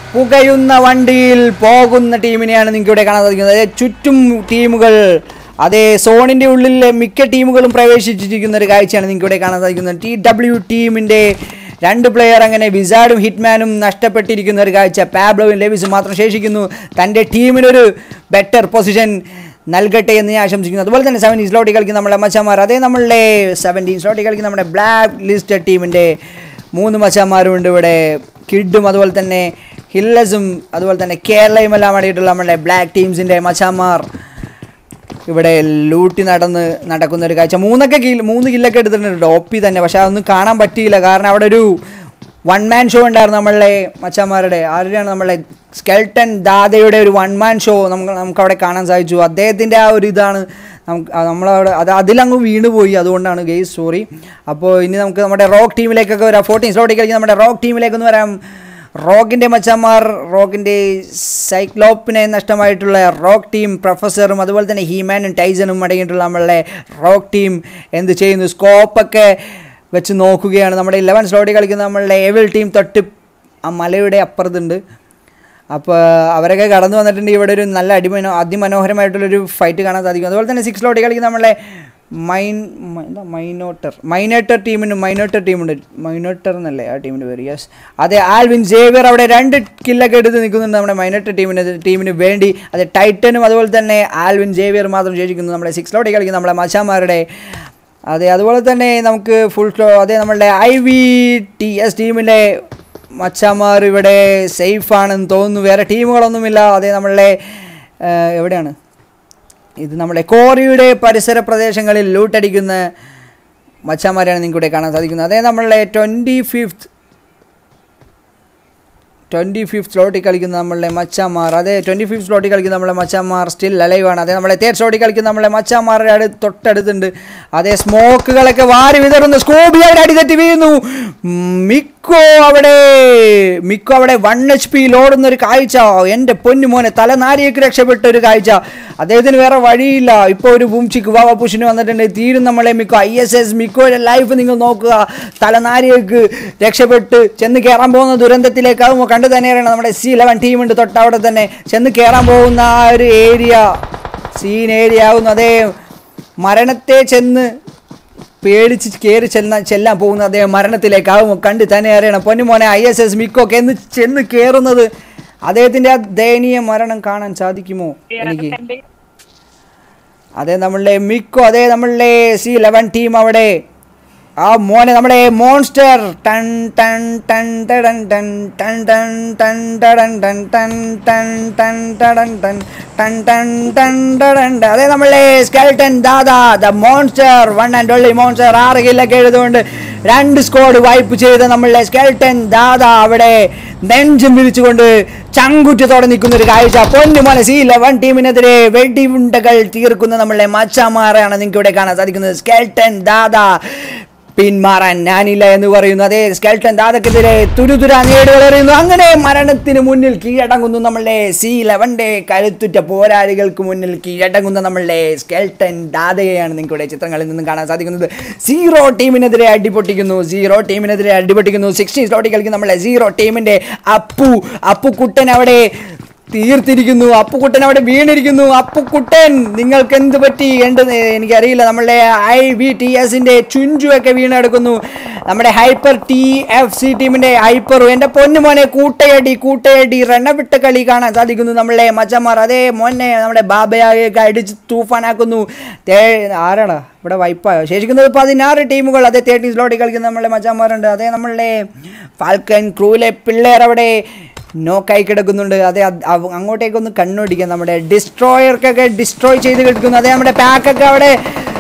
പുകയുന്ന വണ്ടിയിൽ പോകുന്ന ടീമിനെയാണ് നിങ്ങൾക്ക് ഇവിടെ കാണാൻ സാധിക്കുന്നത് അതായത് ചുറ്റും ടീമുകൾ അതേ സോണിൻ്റെ ഉള്ളിലെ മിക്ക ടീമുകളും പ്രവേശിച്ചിരിക്കുന്ന ഒരു കാഴ്ചയാണ് നിങ്ങൾക്ക് ഇവിടെ കാണാൻ സാധിക്കുന്നത് ടി ഡബ്ല്യു ടീമിൻ്റെ രണ്ട് പ്ലെയർ അങ്ങനെ വിസാഡും ഹിറ്റ്മാനും നഷ്ടപ്പെട്ടിരിക്കുന്ന ഒരു കാഴ്ച പാബ്ലോവും ലെവിസും മാത്രം ശേഷിക്കുന്നു തൻ്റെ ടീമിനൊരു ബെറ്റർ പൊസിഷൻ നൽകട്ടെ എന്ന് ഞാൻ ആശംസിക്കുന്നു അതുപോലെ തന്നെ സെവൻ സ്ലോട്ടിൽ കളിക്കുന്ന നമ്മുടെ മച്ചന്മാർ അതേ നമ്മളുടെ സെവൻറ്റീൻ സ്ലോട്ടിൽ കളിക്കുന്ന നമ്മുടെ ബ്ലാക്ക് ലിസ്റ്റ് ടീമിൻ്റെ മൂന്ന് മച്ചന്മാരും ഉണ്ട് ഇവിടെ കിഡും അതുപോലെ തന്നെ ഹില്ലസും അതുപോലെ തന്നെ കേരളയും എല്ലാം അടങ്ങിയിട്ടുള്ള നമ്മുടെ ബ്ലാക്ക് ടീംസിൻ്റെ മച്ചന്മാർ ഇവിടെ ലൂട്ടി നടന്ന് നടക്കുന്ന ഒരു കാഴ്ച മൂന്നൊക്കെ കിൽ മൂന്ന് കില്ലൊക്കെ എടുത്തിട്ടുണ്ട് ഒപ്പി തന്നെ പക്ഷെ അതൊന്നും കാണാൻ പറ്റിയില്ല കാരണം അവിടെ ഒരു വൺ മാൻ ഷോ ഉണ്ടായിരുന്നു നമ്മളെ മച്ചാന്മാരുടെ ആരുടെയാണ് നമ്മളെ സ്കെൽട്ടൻ ദാദയുടെ ഒരു വൺ മാൻ ഷോ നമുക്ക് നമുക്ക് അവിടെ കാണാൻ സാധിച്ചു അദ്ദേഹത്തിൻ്റെ ആ ഒരു ഇതാണ് നമുക്ക് ആ നമ്മളവിടെ അത് അതിലങ്ങ് വീണുപോയി അതുകൊണ്ടാണ് ഗെയ്സ് സോറി അപ്പോൾ ഇനി നമുക്ക് നമ്മുടെ റോക്ക് ടീമിലേക്കൊക്കെ വരാം ഫോർട്ടീൻ സ്ലോട്ടിൽ കളിക്കുന്ന നമ്മുടെ റോക്ക് ടീമിലേക്കൊന്ന് വരാം റോക്കിൻ്റെ മച്ചന്മാർ റോക്കിൻ്റെ സൈക്ലോപ്പിനെ നഷ്ടമായിട്ടുള്ള റോക്ക് ടീം പ്രൊഫസറും അതുപോലെ തന്നെ ഹീമാനും ടൈസണും അടങ്ങിയിട്ടുള്ള നമ്മളുടെ റോക്ക് ടീം എന്ത് ചെയ്യുന്നു സ്കോപ്പൊക്കെ വെച്ച് നോക്കുകയാണ് നമ്മുടെ ഇലവൻ സ്ലോട്ടിൽ കളിക്കുന്ന നമ്മളുടെ എവിൽ ടീം തൊട്ട് ആ മലയുടെ അപ്പുറത്തുണ്ട് അപ്പോൾ അവരൊക്കെ കടന്നു വന്നിട്ടുണ്ട് ഇവിടെ ഒരു നല്ല അടിമനോ അതിമനോഹരമായിട്ടുള്ളൊരു ഫൈറ്റ് കാണാൻ സാധിക്കും അതുപോലെ തന്നെ സിക്സ് ലോട്ടി കളിക്കുന്ന നമ്മളെ മൈൻ മ- എന്താ മൈനോട്ടർ മൈനോട്ടർ ടീമിന് മൈനോട്ടർ ടീമുണ്ട് മൈനോട്ടർ എന്നല്ലേ ആ ടീമിൻ്റെ പേര് യെസ് അതെ ആൽവിൻ ജേവിയർ അവിടെ രണ്ട് കില്ലൊക്കെ എടുത്ത് നിൽക്കുന്നുണ്ട് നമ്മുടെ മൈനോട്ടർ ടീമിന് ടീമിന് വേണ്ടി അതെ ടൈറ്റനും അതുപോലെ തന്നെ ആൽവിൻ ജേവിയർ മാത്രം ശേഷിക്കുന്നു നമ്മുടെ സിക്സ് ലോട്ടി കളിക്കുന്ന നമ്മളെ മച്ചാമാരുടെ അതെ അതുപോലെ തന്നെ നമുക്ക് ഫുൾ ഫ്ലോ അതെ നമ്മളുടെ ഐ വി ടി എസ് ടീമിൻ്റെ മച്ചാമാർ ഇവിടെ സേഫ് ആണെന്ന് തോന്നുന്നു വേറെ ടീമുകളൊന്നുമില്ല അതേ നമ്മളുടെ ആ, എവിടെയാണ് ഇത് നമ്മുടെ കോറിയുടെ പരിസര പ്രദേശങ്ങളിൽ ലൂട്ടടിക്കുന്ന മച്ചാമാരെയാണ് നിങ്ങൾക്ക് ഇവിടെ കാണാൻ സാധിക്കുന്നത് അതേ നമ്മളുടെ ട്വൻറ്റി ഫിഫ്ത്ത് ട്വൻറ്റി ഫിഫ്ത്ത് സ്ലോട്ടിൽ കളിക്കുന്ന നമ്മളുടെ മച്ചാമാർ അതെ ട്വൻറ്റി ഫിഫ്ത്ത് സ്ലോട്ടിൽ കളിക്കുന്ന നമ്മളെ മച്ചാമാർ സ്റ്റിൽ അലൈവാണ് അതേ നമ്മളെ തേർഡ് സ്ലോട്ടിൽ കളിക്കുന്ന നമ്മളെ മച്ചാമാരുടെ അടുത്ത് തൊട്ടടുത്തുണ്ട് അതേ സ്മോക്കുകളൊക്കെ വാരി വിതറുന്നു സ്കോബി അവിടെ അടിതെറ്റി വീഴുന്നു മിക്കോ അവിടെ മിക്കോ അവിടെ വൺ എച്ച് പി ലോടുന്ന ഒരു കാഴ്ച എൻ്റെ പൊന്നു മോനെ തലനാരിയൊക്കെ രക്ഷപ്പെട്ട ഒരു കാഴ്ച അദ്ദേഹത്തിന് വേറെ വഴിയില്ല ഇപ്പോൾ ഒരു ബൂംചിക്ക് വാവ പുഷിന് വന്നിട്ടുണ്ട് തീരും നമ്മളെ മിക്കോ ഐ എസ് എസ് മിക്കോയുടെ ലൈഫ് നിങ്ങൾ നോക്കുക തലനാരിയൊക്കെ രക്ഷപ്പെട്ട് ചെന്ന് കയറാൻ പോകുന്ന ദുരന്തത്തിലേക്ക് ആകുമ്പോൾ കണ്ടു തന്നെയാണ് നമ്മുടെ സി ഇലവൻ ടീമുണ്ട് തൊട്ടവിടെ തന്നെ ചെന്ന് കയറാൻ പോകുന്ന ആ ഒരു ഏരിയ സീൻ ഏരിയ ആകുന്നു അതേ മരണത്തെ ചെന്ന് പേടിച്ച് കയറി ചെല്ലാൻ ചെല്ലാൻ പോകുന്ന അദ്ദേഹം മരണത്തിലേക്കാവും കണ്ട് തന്നെ അറിയണം പൊന്നുമോനെ ഐ എസ് എസ് മിക്കൊക്കെ എന്ന് ചെന്ന് കയറുന്നത് അദ്ദേഹത്തിൻ്റെ ആ ദയനീയ മരണം കാണാൻ സാധിക്കുമോ എനിക്ക് അതെ നമ്മളുടെ മിക്കോ അതെ നമ്മളുടെ സി ലെവൻ ടീം അവിടെ ആ മോനെ നമ്മുടെ മോൺസ്റ്റർ ടൺ ടൺ ടൺ ടടൻ ടൺ ടൺ ടൺ ടൺ ടടൻ ടൺ ടൺ ടൺ ടൺ ടടൻ ടൺ ടൺ ടൺ ടൺ ടടൻ ടൺ. അതെ നമ്മളെ skeleton Dada the monster one and only monster ആറ് കില്ലൊക്കെ എഴുതുകൊണ്ട് രണ്ട് സ്കോഡ് വൈപ്പ് ചെയ്ത് നമ്മളെ സ്കെൽട്ടൻ ദാദാ അവിടെ നെഞ്ചും വിരിച്ചുകൊണ്ട് ചങ്കുറ്റത്തോടെ നിൽക്കുന്ന ഒരു കാഴ്ച പൊന്നുമോനെ സി ലെവൻ ടീമിനെതിരെ വെടിയുണ്ടകൾ തീർക്കുന്ന നമ്മളെ മച്ചാമാറാണ് നിങ്ങൾക്ക് ഇവിടെ കാണാൻ സാധിക്കുന്നത് സ്കെൽട്ടൻ ദാദാ പിന്മാറാൻ ഞാനില്ല എന്ന് പറയുന്നു അതേ സ്കെൽട്ടൻ ദാദക്കെതിരെ തുരുതുര നേടുകൾ എറിയുന്നു അങ്ങനെ മരണത്തിന് മുന്നിൽ കീഴടങ്ങുന്നു നമ്മളുടെ സി ലെവൻ്റെ കരുത്തുറ്റ പോരാളികൾക്ക് മുന്നിൽ കീഴടങ്ങുന്ന നമ്മളുടെ സ്കെൽട്ടൻ ദാദയെയാണ് നിങ്ങൾക്ക് ഇവിടെ ചിത്രങ്ങളിൽ നിന്നും കാണാൻ സാധിക്കുന്നത് സീറോ ടീമിനെതിരെ അടിപൊട്ടിക്കുന്നു സീറോ ടീമിനെതിരെ അടിപൊട്ടിക്കുന്നു സിക്സ്റ്റീൻ സ്ലോട്ടിൽ കളിക്കുന്ന നമ്മളെ സീറോ ടീമിൻ്റെ അപ്പു അപ്പുക്കുട്ടൻ അവിടെ തീർത്തിരിക്കുന്നു അപ്പുക്കുട്ടൻ അവിടെ വീണിരിക്കുന്നു അപ്പുക്കുട്ടൻ നിങ്ങൾക്ക് എന്ത് പറ്റി എന്ത് എനിക്കറിയില്ല നമ്മളുടെ ഐ വി ടി എസിൻ്റെ ചുഞ്ചുവൊക്കെ വീണെടുക്കുന്നു നമ്മുടെ ഹൈപ്പർ ടി എഫ് സി ടീമിൻ്റെ ഹൈപ്പറും എൻ്റെ പൊന്നുമോനെ കൂട്ടയടി കൂട്ടയടി റണ്ണവിട്ട കളി കാണാൻ സാധിക്കുന്നു നമ്മളെ മച്ചന്മാർ അതേ മോനെ നമ്മുടെ ബാബയൊക്കെ അടിച്ച് തൂഫാനാക്കുന്നു തേ ആരാടാ ഇവിടെ വൈപ്പായോ ശേഷിക്കുന്നത് പതിനാറ് ടീമുകൾ അതേ തേർട്ടീൻ സ്ലോട്ടിൽ കളിക്കുന്ന നമ്മളെ മച്ചന്മാരുണ്ട് അതേ നമ്മളുടെ ഫാൽക്കൻ ക്രൂലെ പിള്ളേർ അവിടെ നോക്കായി കിടക്കുന്നുണ്ട് അതെ അത് അവ- അങ്ങോട്ടേക്കൊന്ന് കണ്ണോടിക്കാം നമ്മുടെ ഡിസ്ട്രോയർക്കൊക്കെ ഡിസ്ട്രോയ് ചെയ്ത് കിടക്കുന്നു അതേ നമ്മുടെ പാക്കൊക്കെ അവിടെ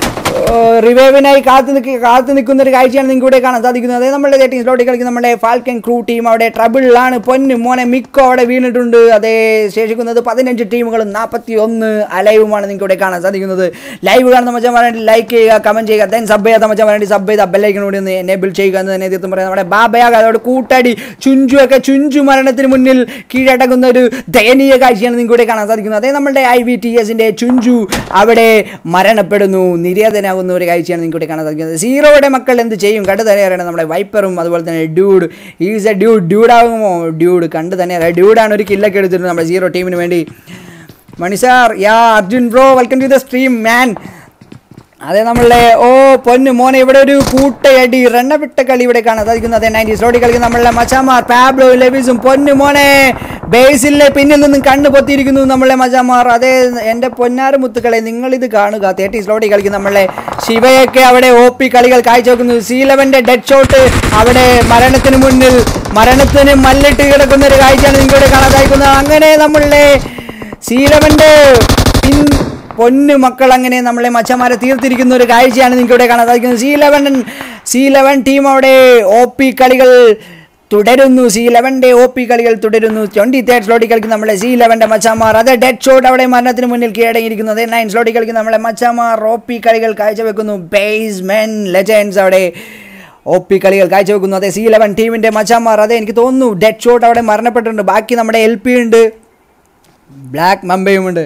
റിവൈവിനായി കാത്തു നിൽക്കുക കാത്തു നിൽക്കുന്ന ഒരു കാഴ്ചയാണ് നിങ്ങൾക്ക് ഇവിടെ കാണാൻ സാധിക്കുന്നത് അതേ നമ്മുടെ തേർട്ടീൻ സ്ലോട്ടിൽ കളിക്കുന്ന നമ്മുടെ ഫാൽക്കൻ ക്രൂ ടീം അവിടെ ട്രബിളിലാണ് പൊന്നു മോനെ മിക്കോ അവിടെ വീണിട്ടുണ്ട് അതേ ശേഷിക്കുന്നത് പതിനഞ്ച് ടീമുകളും നാൽപ്പത്തി ഒന്ന് അലൈവുമാണ് നിങ്ങൾക്ക് ഇവിടെ കാണാൻ സാധിക്കുന്നത് ലൈവ് കാണുന്ന മച്ചാൻ വേണ്ടി ലൈക്ക് ചെയ്യുക കമൻറ്റ് ചെയ്യുക ദെൻ സബ് ചെയ്യാത്ത മച്ചാൻ വേണ്ടി സബ് ചെയ്ത ബെല്ലൈക്കൻ കൂടി ഒന്ന് എനേബിൾ ചെയ്യുക എന്ന് തന്നെ തീർത്തും പറയാം നമ്മുടെ ബാബയാക അതോട് കൂട്ടടി ചുഞ്ചുവൊക്കെ ചുഞ്ചു മരണത്തിന് മുന്നിൽ കീഴടങ്ങുന്ന ഒരു ദയനീയ കാഴ്ചയാണ് നിങ്ങൾക്ക് ഇവിടെ കാണാൻ സാധിക്കുന്നത് അതേ നമ്മുടെ ഐ വി ടി എസിൻ്റെ ചുഞ്ചു അവിടെ മരണപ്പെടുന്നു നിര്യാതനാകുന്നു ആവുന്ന ഒരു കാഴ്ചയാണ് നിങ്ങൾക്ക് ഇവിടെ കാണാൻ സാധിക്കുന്നത് സീറോയുടെ മക്കൾ എന്ത് ചെയ്യും കണ്ടു തന്നെയാണ് നമ്മുടെ വൈപ്പറും അതുപോലെ തന്നെ dude is a dude dude ആകുമോ ഡ്യൂഡ് കണ്ടു തന്നെയാണ് ഡ്യൂഡാണ് ഒരു കില്ലൊക്കെ എടുത്തിട്ടുണ്ട് നമ്മുടെ സീറോ ടീമിന് വേണ്ടി മണിസാർ yeah Arjun bro welcome to the stream man അതെ നമ്മളെ ഓ പൊന്നു മോനെ ഇവിടെ ഒരു കൂട്ടയടി റണ്ണവിട്ട കളി ഇവിടെ കാണാൻ സാധിക്കുന്നത് അതെ നയൻറ്റീസ് റോഡിൽ കളിക്കുന്ന നമ്മളെ മച്ചാമാർ പാബ്ലോ ലെവിസും പൊന്നു മോനെ ബേസിലെ പിന്നിൽ നിന്നും കണ്ണു പൊത്തിയിരിക്കുന്നു നമ്മളെ മച്ചാമാർ അതെ എൻ്റെ പൊന്നാര മുത്തുക്കളെ നിങ്ങളിത് കാണുക തേർട്ടീസ് റോഡിൽ കളിക്കുന്ന നമ്മളെ ശിവയൊക്കെ അവിടെ ഒ പി കളികൾ കാഴ്ചവെക്കുന്നു സീലവന്റെ ഡെഡ് ഷോട്ട് അവിടെ മരണത്തിന് മുന്നിൽ മരണത്തിന് മല്ലിട്ട് കിടക്കുന്ന ഒരു കാഴ്ചയാണ് നിങ്ങളിവിടെ കാണാൻ സാധിക്കുന്നത് അങ്ങനെ നമ്മളെ സീലവന്റെ പിൻ പൊന്നു മക്കൾ അങ്ങനെ നമ്മളെ മച്ചന്മാരെ തീർത്തിരിക്കുന്ന ഒരു കാഴ്ചയാണ് നിങ്ങൾക്ക് ഇവിടെ കാണാൻ സാധിക്കുന്നത് C eleven C eleven team അവിടെ ഒ പി കളികൾ തുടരുന്നു സി ലെവൻ്റെ ഒ പി കളികൾ തുടരുന്നു ട്വൻറ്റി തേർഡ് സ്ലോട്ടിൽ കളിക്കുന്ന നമ്മളെ സി ലെവൻ്റെ മച്ചാമാർ അതെ ഡെഡ് ഷോട്ട് അവിടെ മരണത്തിന് മുന്നിൽ കീഴടങ്ങിയിരിക്കുന്നു അതെ നയൻ സ്ലോട്ടിൽ കളിക്കുന്ന നമ്മളെ മച്ചാമാർ ഒ പി കളികൾ കാഴ്ചവെക്കുന്നു ബേസ്മെൻ ലെജൻസ് അവിടെ ഒ പി കളികൾ കാഴ്ചവെക്കുന്നു അതെ സി ലെവൻ ടീമിൻ്റെ മച്ചാമാർ അതെ എനിക്ക് തോന്നുന്നു ഡെഡ് ഷോട്ട് അവിടെ മരണപ്പെട്ടിട്ടുണ്ട് ബാക്കി നമ്മുടെ എൽ പി ഉണ്ട് ബ്ലാക്ക് മമ്പയുമുണ്ട്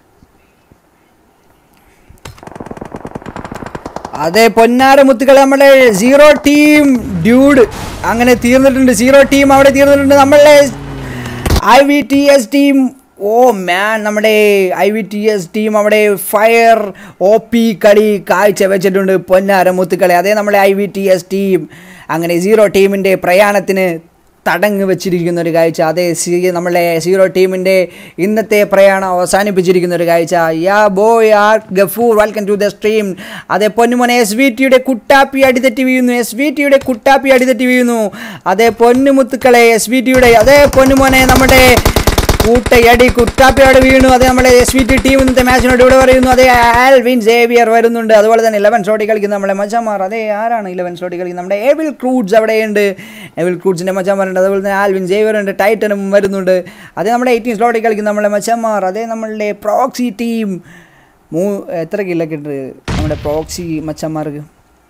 അതെ പൊന്നാര മുത്തുക്കൾ നമ്മുടെ സീറോ ടീം ഡ്യൂഡ് അങ്ങനെ തീർന്നിട്ടുണ്ട് സീറോ ടീം അവിടെ തീർന്നിട്ടുണ്ട് നമ്മളെ I V T S team oh man നമ്മുടെ I V T S team അവിടെ ഫയർ ഒ പി കളി കാഴ്ച വെച്ചിട്ടുണ്ട് പൊന്നാര മുത്തുക്കളെ അതേ നമ്മളെ I V T S team അങ്ങനെ സീറോ ടീമിൻ്റെ പ്രയാണത്തിന് തടങ്ങ് വെച്ചിരിക്കുന്ന ഒരു കാഴ്ച അതേ സി നമ്മളെ സീറോ ടീമിൻ്റെ ഇന്നത്തെ പ്രയാണം അവസാനിപ്പിച്ചിരിക്കുന്ന ഒരു കാഴ്ച yeah boy R Gafoor welcome to the stream അതേ പൊന്നുമോനെ എസ് വി ടിയുടെ കുട്ടാപ്പി അടിതെറ്റി വീഴുന്നു എസ് വി ടിയുടെ കുട്ടാപ്പി അടിതെറ്റി വീഴുന്നു അതേ പൊന്നുമുത്തുക്കളെ എസ് വി ടിയുടെ അതേ പൊന്നുമോനെ നമ്മുടെ കൂട്ടയടി കുട്ടാപ്പിയോടെ വീണു അത് നമ്മളെ എസ് വി ടി ടീം ഇന്നത്തെ മാച്ചിനോട് ഇവിടെ പറയുന്നു അതേ ആൽവിൻ സേവിയർ വരുന്നുണ്ട് അതുപോലെ തന്നെ ഇലവൻ ഷോട്ടി കളിക്കുന്ന നമ്മളെ മച്ചന്മാർ അതേ ആരാണ് ഇലവൻ ഷോട്ടി കളിക്കുന്നത് നമ്മുടെ എവിൽ ക്രൂഡ്സ് അവിടെയുണ്ട് എവിൽ ക്രൂഡ്സിൻ്റെ മച്ചന്മാരുണ്ട് അതുപോലെ തന്നെ ആൽവിൻ സേവിയർ ഉണ്ട് ടൈറ്റനും വരുന്നുണ്ട് അതേ നമ്മുടെ എയ്റ്റീൻ സ്ലോട്ടിൽ കളിക്കുന്ന നമ്മളെ മച്ചന്മാർ അതേ നമ്മളുടെ പ്രോക്സി ടീം മൂ എത്ര കില്ലൊക്കെ ഉണ്ട് നമ്മുടെ പ്രോക്സി മച്ചന്മാർക്ക്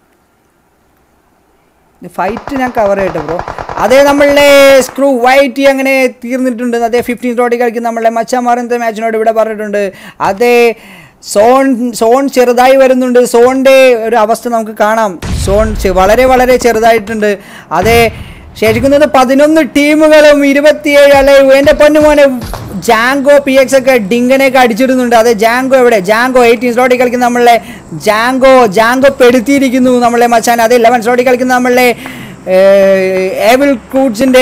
ഫൈറ്റ് ഞാൻ കവർ ചെയ്യട്ടെ ബ്രോ അതേ നമ്മളുടെ സ്ക്രൂ വൈറ്റ് അങ്ങനെ തീർന്നിട്ടുണ്ട് അതേ ഫിഫ്റ്റീൻ റോഡിൽ കളിക്കുന്ന നമ്മളുടെ മച്ചമാറിൻ്റെ മാച്ചിനോട് ഇവിടെ പറഞ്ഞിട്ടുണ്ട് അതേ സോൺ സോൺ ചെറുതായി വരുന്നുണ്ട് സോണിൻ്റെ ഒരു അവസ്ഥ നമുക്ക് കാണാം സോൺ ചെ- വളരെ വളരെ ചെറുതായിട്ടുണ്ട് അതേ ശേഷിക്കുന്നത് പതിനൊന്ന് ടീമുകളും ഇരുപത്തിയേഴ് അല്ലെ എൻ്റെ പൊന്നുമോനെ ജാങ്കോ പി എക്സ് ഒക്കെ ഡിങ്കനെയൊക്കെ അടിച്ചിരുന്നുണ്ട് അതെ ജാങ്കോ എവിടെ ജാങ്കോ എയ്റ്റീൻ സ്ലോട്ടിൽ കളിക്കുന്ന നമ്മളെ ജാങ്കോ ജാങ്കോ പെടുത്തിയിരിക്കുന്നു നമ്മളെ മച്ചാൻ അതെ ലെവൻ സ്ലോട്ടിൽ കളിക്കുന്ന നമ്മളെ ഏബിൾ ക്രൂഡ്സിൻ്റെ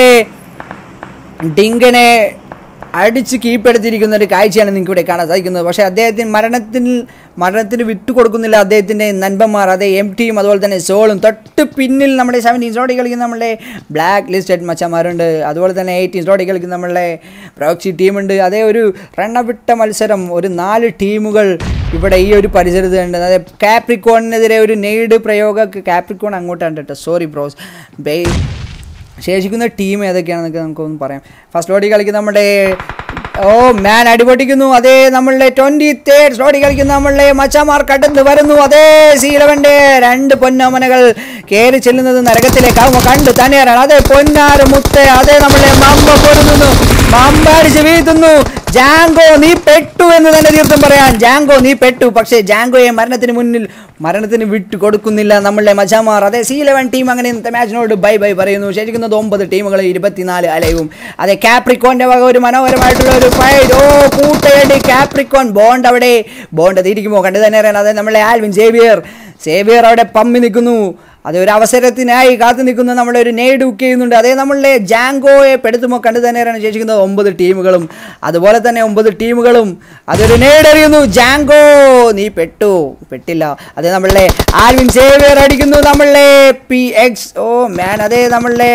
ഡിങ്കനെ അടിച്ച് കീഴ്പ്പെടുത്തിയിരിക്കുന്ന ഒരു കാഴ്ചയാണ് നിങ്ങൾക്ക് ഇവിടെ കാണാൻ സാധിക്കുന്നത് പക്ഷേ അദ്ദേഹത്തിന് മരണത്തിന് മരണത്തിന് വിട്ടുകൊടുക്കുന്നില്ല അദ്ദേഹത്തിൻ്റെ നൻപന്മാർ അതേ എം ടിയും അതുപോലെ തന്നെ സോളും തൊട്ട് പിന്നിൽ നമ്മുടെ സെവൻറ്റീൻ സ്ലോട്ടി കളിക്കുന്ന നമ്മളെ ബ്ലാക്ക് ലിസ്റ്റഡ് മച്ചന്മാരുണ്ട് അതുപോലെ തന്നെ എയ്റ്റീൻ സ്ലോട്ടി കളിക്കുന്ന നമ്മളെ പ്രോക്സി ടീമുണ്ട് അതേ ഒരു റണ്ണവിട്ട മത്സരം ഒരു നാല് ടീമുകൾ ഇവിടെ ഈ ഒരു പരിസരത്ത് ഉണ്ട് അതായത് കാപ്രിക്കോണിനെതിരെ ഒരു നെയ്ഡ് പ്രയോഗ കാപ്രിക്കോൺ അങ്ങോട്ടാണ് കേട്ടോ സോറി ബ്രോസ് ബേ ശേഷിക്കുന്ന ടീം ഏതൊക്കെയാണെന്നൊക്കെ നമുക്കൊന്ന് പറയാം ഫസ്റ്റ് ലോഡി കളിക്കുന്ന നമ്മുടെ ഓ മാൻ അടിപൊട്ടിക്കുന്നു അതേ നമ്മളുടെ ട്വന്റി തേർഡ് സ്ലോഡി കളിക്കുന്ന നമ്മളുടെ മച്ചമാർ കടന്ന് വരുന്നു അതേ സീലവന്റെ രണ്ട് പൊന്നമനകൾ കയറി ചെല്ലുന്നത് നരകത്തിലേക്കാവുമ്പോൾ കണ്ടു തന്നെയാണ് അതേ പൊന്നാറ് മുത്ത് അതേ നമ്മളെ മമ്പ പൊരുന്നു മമ്പ അടിച്ച് വീഴ്ത്തുന്നു ജാങ്കോ നീ പെട്ടു എന്ന് തന്നെ തീർത്തും പറയാൻ ജാങ്കോ നീ പെട്ടു പക്ഷേ ജാങ്കോയെ മരണത്തിന് മുന്നിൽ മരണത്തിന് വിട്ടു കൊടുക്കുന്നില്ല നമ്മളുടെ മച്ചാമാർ അതെ സി ലെവൻ ടീം അങ്ങനെ ഇന്നത്തെ മാച്ചിനോട് ബൈ ബൈ പറയുന്നു ശരിക്കുന്നത് ഒമ്പത് ടീമുകൾ ഇരുപത്തിനാല് അലയും അതെ കാപ്രിക്കോന്റെ വക ഒരു മനോഹരമായിട്ടുള്ള ഒരു ഫൈറ്റ് ഓ കൂട്ടയടി കാപ്രിക്കോൺ ബോണ്ട് അവിടെ ബോണ്ട് തിരിക്കുമോ കണ്ടു തന്നെ അറിയാൻ അതെ നമ്മളെ ആൽവിൻ സേവിയർ സേവിയർ അവിടെ പമ്മി നിൽക്കുന്നു അത് ഒരു അവസരത്തിനായി കാത്തു നിൽക്കുന്ന നമ്മളെ ഒരു നെയ്ഡ് ബുക്ക് ചെയ്യുന്നുണ്ട് അതേ നമ്മളുടെ ജാങ്കോയെ പെടുത്തുമോ കണ്ടു തന്നെയാണ് ശേഷിക്കുന്നത് ഒമ്പത് ടീമുകളും അതുപോലെ തന്നെ ഒമ്പത് ടീമുകളും അതൊരു നെയ്ഡ് എറിയുന്നു ജാങ്കോ നീ പെട്ടു പെട്ടില്ല അതേ നമ്മളുടെ ആൽവിൻ സേവിയർ അടിക്കുന്നു നമ്മളുടെ പി എക്സ് ഓ മാൻ അതേ നമ്മളുടെ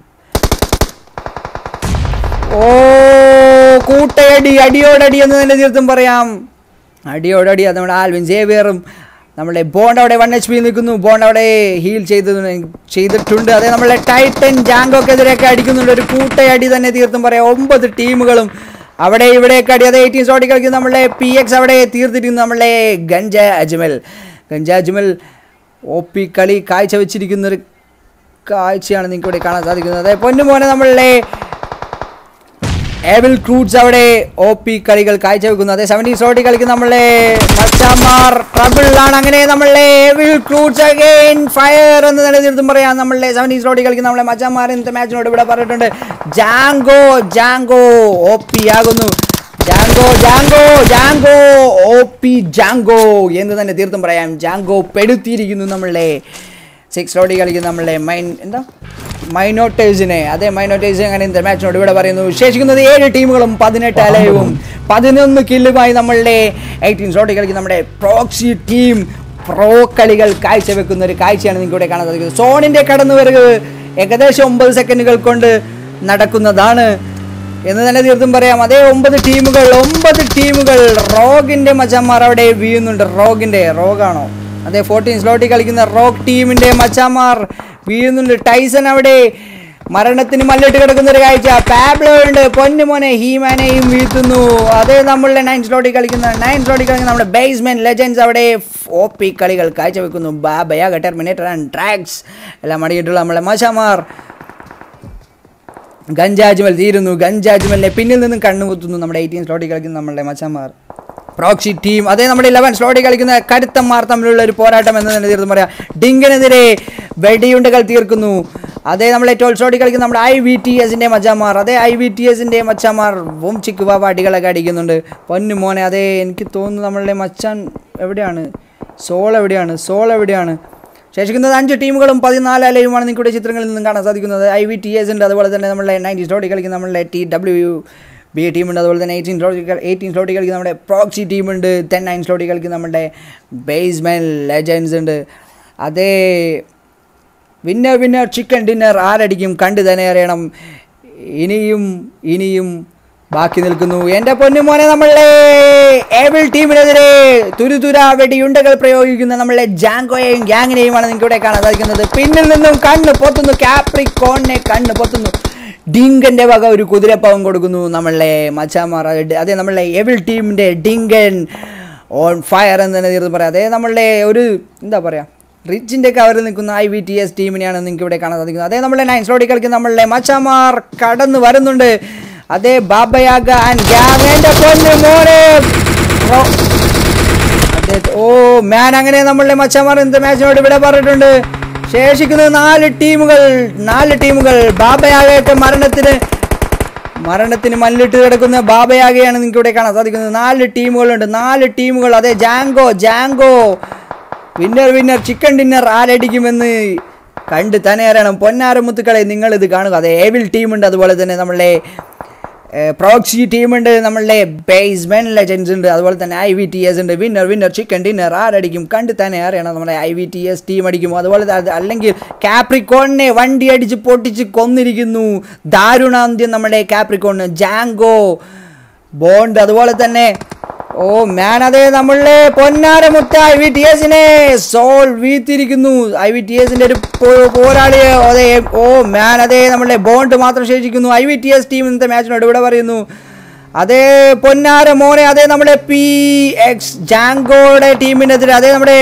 ഓ കൂട്ടയടി അടിയോടടി എന്ന് തന്നെ തീർത്തും പറയാം അടിയോടടി അത് നമ്മുടെ ആൽവിൻ സേവിയറും നമ്മുടെ ബോണ്ട് അവിടെ വൺ എച്ച് പി നിൽക്കുന്നു ബോണ്ട് അവിടെ ഹീൽ ചെയ്ത് ചെയ്തിട്ടുണ്ട് അതേ നമ്മളെ ടൈറ്റൻ ജാങ്കോക്കെതിരെയൊക്കെ അടിക്കുന്നുണ്ട് ഒരു കൂട്ടയടി തന്നെ തീർത്തും പറയാം ഒമ്പത് ടീമുകളും അവിടെ ഇവിടെയൊക്കെ അടി അതേ എയ്റ്റീൻ ഷോട്ടിൽ കളിക്കുന്ന നമ്മളെ പി എക്സ് അവിടെ തീർത്തിരിക്കുന്നു നമ്മളെ ഗഞ്ച അജ്മൽ ഗഞ്ച അജ്മൽ ഒ പി കളി കാഴ്ച വെച്ചിരിക്കുന്ന ഒരു കാഴ്ചയാണ് നിങ്ങൾക്ക് ഇവിടെ കാണാൻ സാധിക്കുന്നത് അതെ പൊന്നുമോനെ നമ്മളുടെ ഏബിൾ ക്രൂഡ്സ് അവിടെ ഒ പി കളികൾ കാഴ്ചവെക്കുന്നു അതേ സെവൻറ്റി സോട്ടി കളിക്കുന്ന നമ്മളെ മച്ചാമാർ ട്രബിളിലാണ് അങ്ങനെ നമ്മളെ ഏബിൾ ക്രൂഡ്സ് അഗൈൻ ഫയർ എന്ന് തന്നെ തീർത്തും പറയാം നമ്മളെ സെവൻറ്റി സോട്ടി കളിക്കുന്ന നമ്മളെ മച്ചാമാർ ഇന്നത്തെ മാച്ചിനോട് ഇവിടെ പറഞ്ഞിട്ടുണ്ട് ജാങ്കോ ജാങ്കോ ഒ പി ആകുന്നു Django Django Django O P Django എന്ന് തന്നെ തീർത്തും പറയാം ജാങ്കോ പെടുത്തിയിരിക്കുന്നു നമ്മളെ സിക്സ് ലോഡി കളിക്കുന്ന നമ്മളെ മൈൻ എന്താ മൈനോട്ടേഴ്സിനെ അതേ മൈനോട്ടേഴ്സ് അങ്ങനെ ഇന്നത്തെ മാച്ചിനോട് ഇവിടെ പറയുന്നു ശേഷിക്കുന്നത് ഏഴ് ടീമുകളും പതിനെട്ട് അലയവും പതിനൊന്ന് കില്ലുമായി നമ്മളുടെ എയ്റ്റീൻ സ്ലോട്ടിൽ കളിക്കുന്ന നമ്മുടെ പ്രോക്സി ടീം പ്രോ കളികൾ കാഴ്ചവെക്കുന്ന ഒരു കാഴ്ചയാണ് നിങ്ങൾക്ക് ഇവിടെ കാണാൻ സാധിക്കുന്നത് സോണിൻ്റെ കടന്നുവരവ് ഏകദേശം ഒമ്പത് സെക്കൻഡുകൾ കൊണ്ട് നടക്കുന്നതാണ് എന്ന് തന്നെ തീർത്തും പറയാം അതേ ഒമ്പത് ടീമുകൾ ഒമ്പത് ടീമുകൾ റോഗിന്റെ മച്ചന്മാർ അവിടെ വീഴുന്നുണ്ട് റോഗിന്റെ റോഗാണോ അതെ ഫോർട്ടീൻ സ്ലോട്ടിൽ കളിക്കുന്ന റോക്ക് ടീമിന്റെ മച്ചാമാർ വീഴുന്നുണ്ട് ടൈസൺ അവിടെ മരണത്തിന് മല്ലിട്ട് കിടക്കുന്ന ഒരു കാഴ്ച പാബ്ലോ ഉണ്ട് പൊന്നുമോനെ ഹീമാനെയും വീഴ്ത്തുന്നു അതേ നമ്മളുടെ നയൻ സ്ലോട്ടിൽ കളിക്കുന്ന നയൻ സ്ലോട്ടിൽ കളിക്കുന്ന നമ്മുടെ ബേസ്മെന്റ് ലെജൻസ് അവിടെ ഒ പി കളികൾ കാഴ്ചവെക്കുന്നു ബാബയാഗ ടെർമിനേറ്റർ ആൻഡ് ട്രാക്സ് എല്ലാം മടിയിട്ടുള്ള നമ്മളെ മച്ചാമാർ ഗഞ്ചാജ്മൽ തീരുന്നു ഗഞ്ചാജ്മലിനെ പിന്നിൽ നിന്നും കണ്ണുകുത്തുന്നു നമ്മുടെ എയ്റ്റീൻ സ്ലോട്ടിൽ കളിക്കുന്ന നമ്മളുടെ മച്ചന്മാർ പ്രോക്സി ടീം അതേ നമ്മുടെ ഇലവൻ സ്ലോട്ടിൽ കളിക്കുന്ന കരുത്തന്മാർ തമ്മിലുള്ള ഒരു പോരാട്ടം എന്ന് തന്നെ തീർന്നു പറയാം ഡിങ്കിനെതിരെ വെടിയുണ്ടകൾ തീർക്കുന്നു അതേ നമ്മളെ ട്വൽവ് സ്ലോട്ടിൽ കളിക്കുന്ന നമ്മുടെ ഐ വി ടി എസിൻ്റെ മച്ചന്മാർ അതേ ഐ വി ടി എസിൻ്റെ മച്ചന്മാർ വോം ചിക്ക് വാവ അടികളൊക്കെ അടിക്കുന്നുണ്ട് പൊന്നു മോനെ അതേ എനിക്ക് തോന്നുന്നു നമ്മളുടെ മച്ചാൻ എവിടെയാണ് സോൾ എവിടെയാണ് സോൾ എവിടെയാണ് ശേഷിക്കുന്നത് അഞ്ച് ടീമുകളും പതിനാല് അലയുമാണ് നിങ്ങളുടെ ചിത്രങ്ങളിൽ നിന്നും കാണാൻ സാധിക്കുന്നത് ഐ വി ടി എസ് ഉണ്ട് അതുപോലെ തന്നെ നമ്മളുടെ നയൻറ്റി സ്ലോട്ടി കളിക്കുന്ന നമ്മളുടെ ടി ഡബ്ല്യു യു ബി ടീമുണ്ട് അതുപോലെ തന്നെ എയ്റ്റീൻ സ്ലോട്ടി എയ്റ്റീൻ സ്ലോട്ടി കളിക്കുന്ന നമ്മുടെ പ്രോക്സി ടീമുണ്ട് ടെൻ നയൻ സ്ലോട്ടി കളിക്കുന്ന നമ്മുടെ ബേസ്മെൻ ലെജൻസ് ഉണ്ട് അതേ വിന്നർ വിന്നർ ചിക്കൻ ഡിന്നർ ആരടിക്കും കണ്ടു തന്നെ അറിയണം ഇനിയും ഇനിയും ബാക്കി നിൽക്കുന്നു എൻ്റെ പൊന്നുമോനെ നമ്മളെ ഏബിൾ ടീമിനെതിരെ തുരുതുര വെടിയുണ്ടകൾ പ്രയോഗിക്കുന്ന നമ്മളെ ജാങ്കോയെയും ഗ്യാങ്ങിനെയുമാണ് നിങ്ങൾക്ക് ഇവിടെ കാണാൻ സാധിക്കുന്നത് പിന്നിൽ നിന്നും കണ്ണ് പൊത്തുന്നു കാപ്രിക്കോണിനെ കണ്ണ് പൊത്തുന്നു ഡിങ്കന്റെ വക ഒരു കുതിരപ്പവൻ കൊടുക്കുന്നു നമ്മളെ മച്ചാമാർ അതെ നമ്മളെ എവിൾ ടീമിൻ്റെ ഡിങ്കൻ ഓൺ ഫയർ എന്ന് തന്നെ തീർത്ത് പറയാം അതേ നമ്മളുടെ ഒരു എന്താ പറയുക റിച്ചിൻ്റെ കവറിൽ നിൽക്കുന്ന ഐ വി ടി എസ് ടീമിനെയാണ് നിങ്ങൾക്ക് ഇവിടെ കാണാൻ സാധിക്കുന്നത് അതേ നമ്മളെ നയൻ സ്ലോട്ടി കളിക്കുന്ന നമ്മളുടെ മച്ചാമാർ കടന്നു വരുന്നുണ്ട് അതേ ബാബയാഗ ആൻഡ് ഗ്യാങ്ങന്റെ പൊന്ന് മോനെ റോ- അതെ, ഓ മാൻ അങ്ങനെ നമ്മളുടെ മച്ചമാർ ഇന്നത്തെ മാച്ചിനോട് ഇവിടെ പറഞ്ഞിട്ടുണ്ട് ശേഷിക്കുന്നത് നാല് ടീമുകൾ നാല് ടീമുകൾ ബാബയാകട്ടെ മരണത്തിന് മരണത്തിന് മല്ലിട്ട് കിടക്കുന്ന ബാബയാകെയാണ് നിങ്ങൾക്ക് ഇവിടെ കാണാൻ സാധിക്കുന്നത് നാല് ടീമുകളുണ്ട് നാല് ടീമുകൾ അതെ Django Django winner winner chicken dinner ആരടിക്കുമെന്ന് കണ്ട് തന്നെ അറിയണം പൊന്നാരമുത്തുക്കളെ നിങ്ങളിത് കാണുക അതെ ഏവിൽ ടീമുണ്ട് അതുപോലെ തന്നെ നമ്മളെ പ്രോക്സി ടീമുണ്ട് നമ്മളുടെ ബേസ്മെൻ ലെജൻസ് ഉണ്ട് അതുപോലെ തന്നെ ഐ വി ടി എസ് ഉണ്ട് വിന്നർ വിന്നർ ചിക്കൻ ഡിന്നർ ആരടിക്കും കണ്ട് തന്നെ അറിയണം നമ്മുടെ I V T S team അടിക്കും അതുപോലെ ത- അല്ലെങ്കിൽ കാപ്രിക്കോണിനെ വണ്ടി അടിച്ച് പൊട്ടിച്ച് കൊന്നിരിക്കുന്നു ദാരുണാന്ത്യം നമ്മുടെ കാപ്രിക്കോണിന് ജാങ്കോ ബോണ്ട് അതുപോലെ തന്നെ ഓ മാൻ അതെ നമ്മളുടെ പൊന്നാരമുത്ത ഐ വി ടി എസിനെ സോൾ വീത്തിരിക്കുന്നു ഐ വി ടി എസിന്റെ ഒരു പോ- പോരാളിയെ അതെ ഓ മാൻ അതെ നമ്മളുടെ ബോണ്ട് മാത്രം ശേഷിക്കുന്നു I V T S team ഇന്നത്തെ മാച്ചിനോട് ഇവിടെ പറയുന്നു അതേ പൊന്നാര മോനെ അതേ നമ്മുടെ പി എക്സ് ജാങ്കോയുടെ ടീമിനെതിരെ അതേ നമ്മുടെ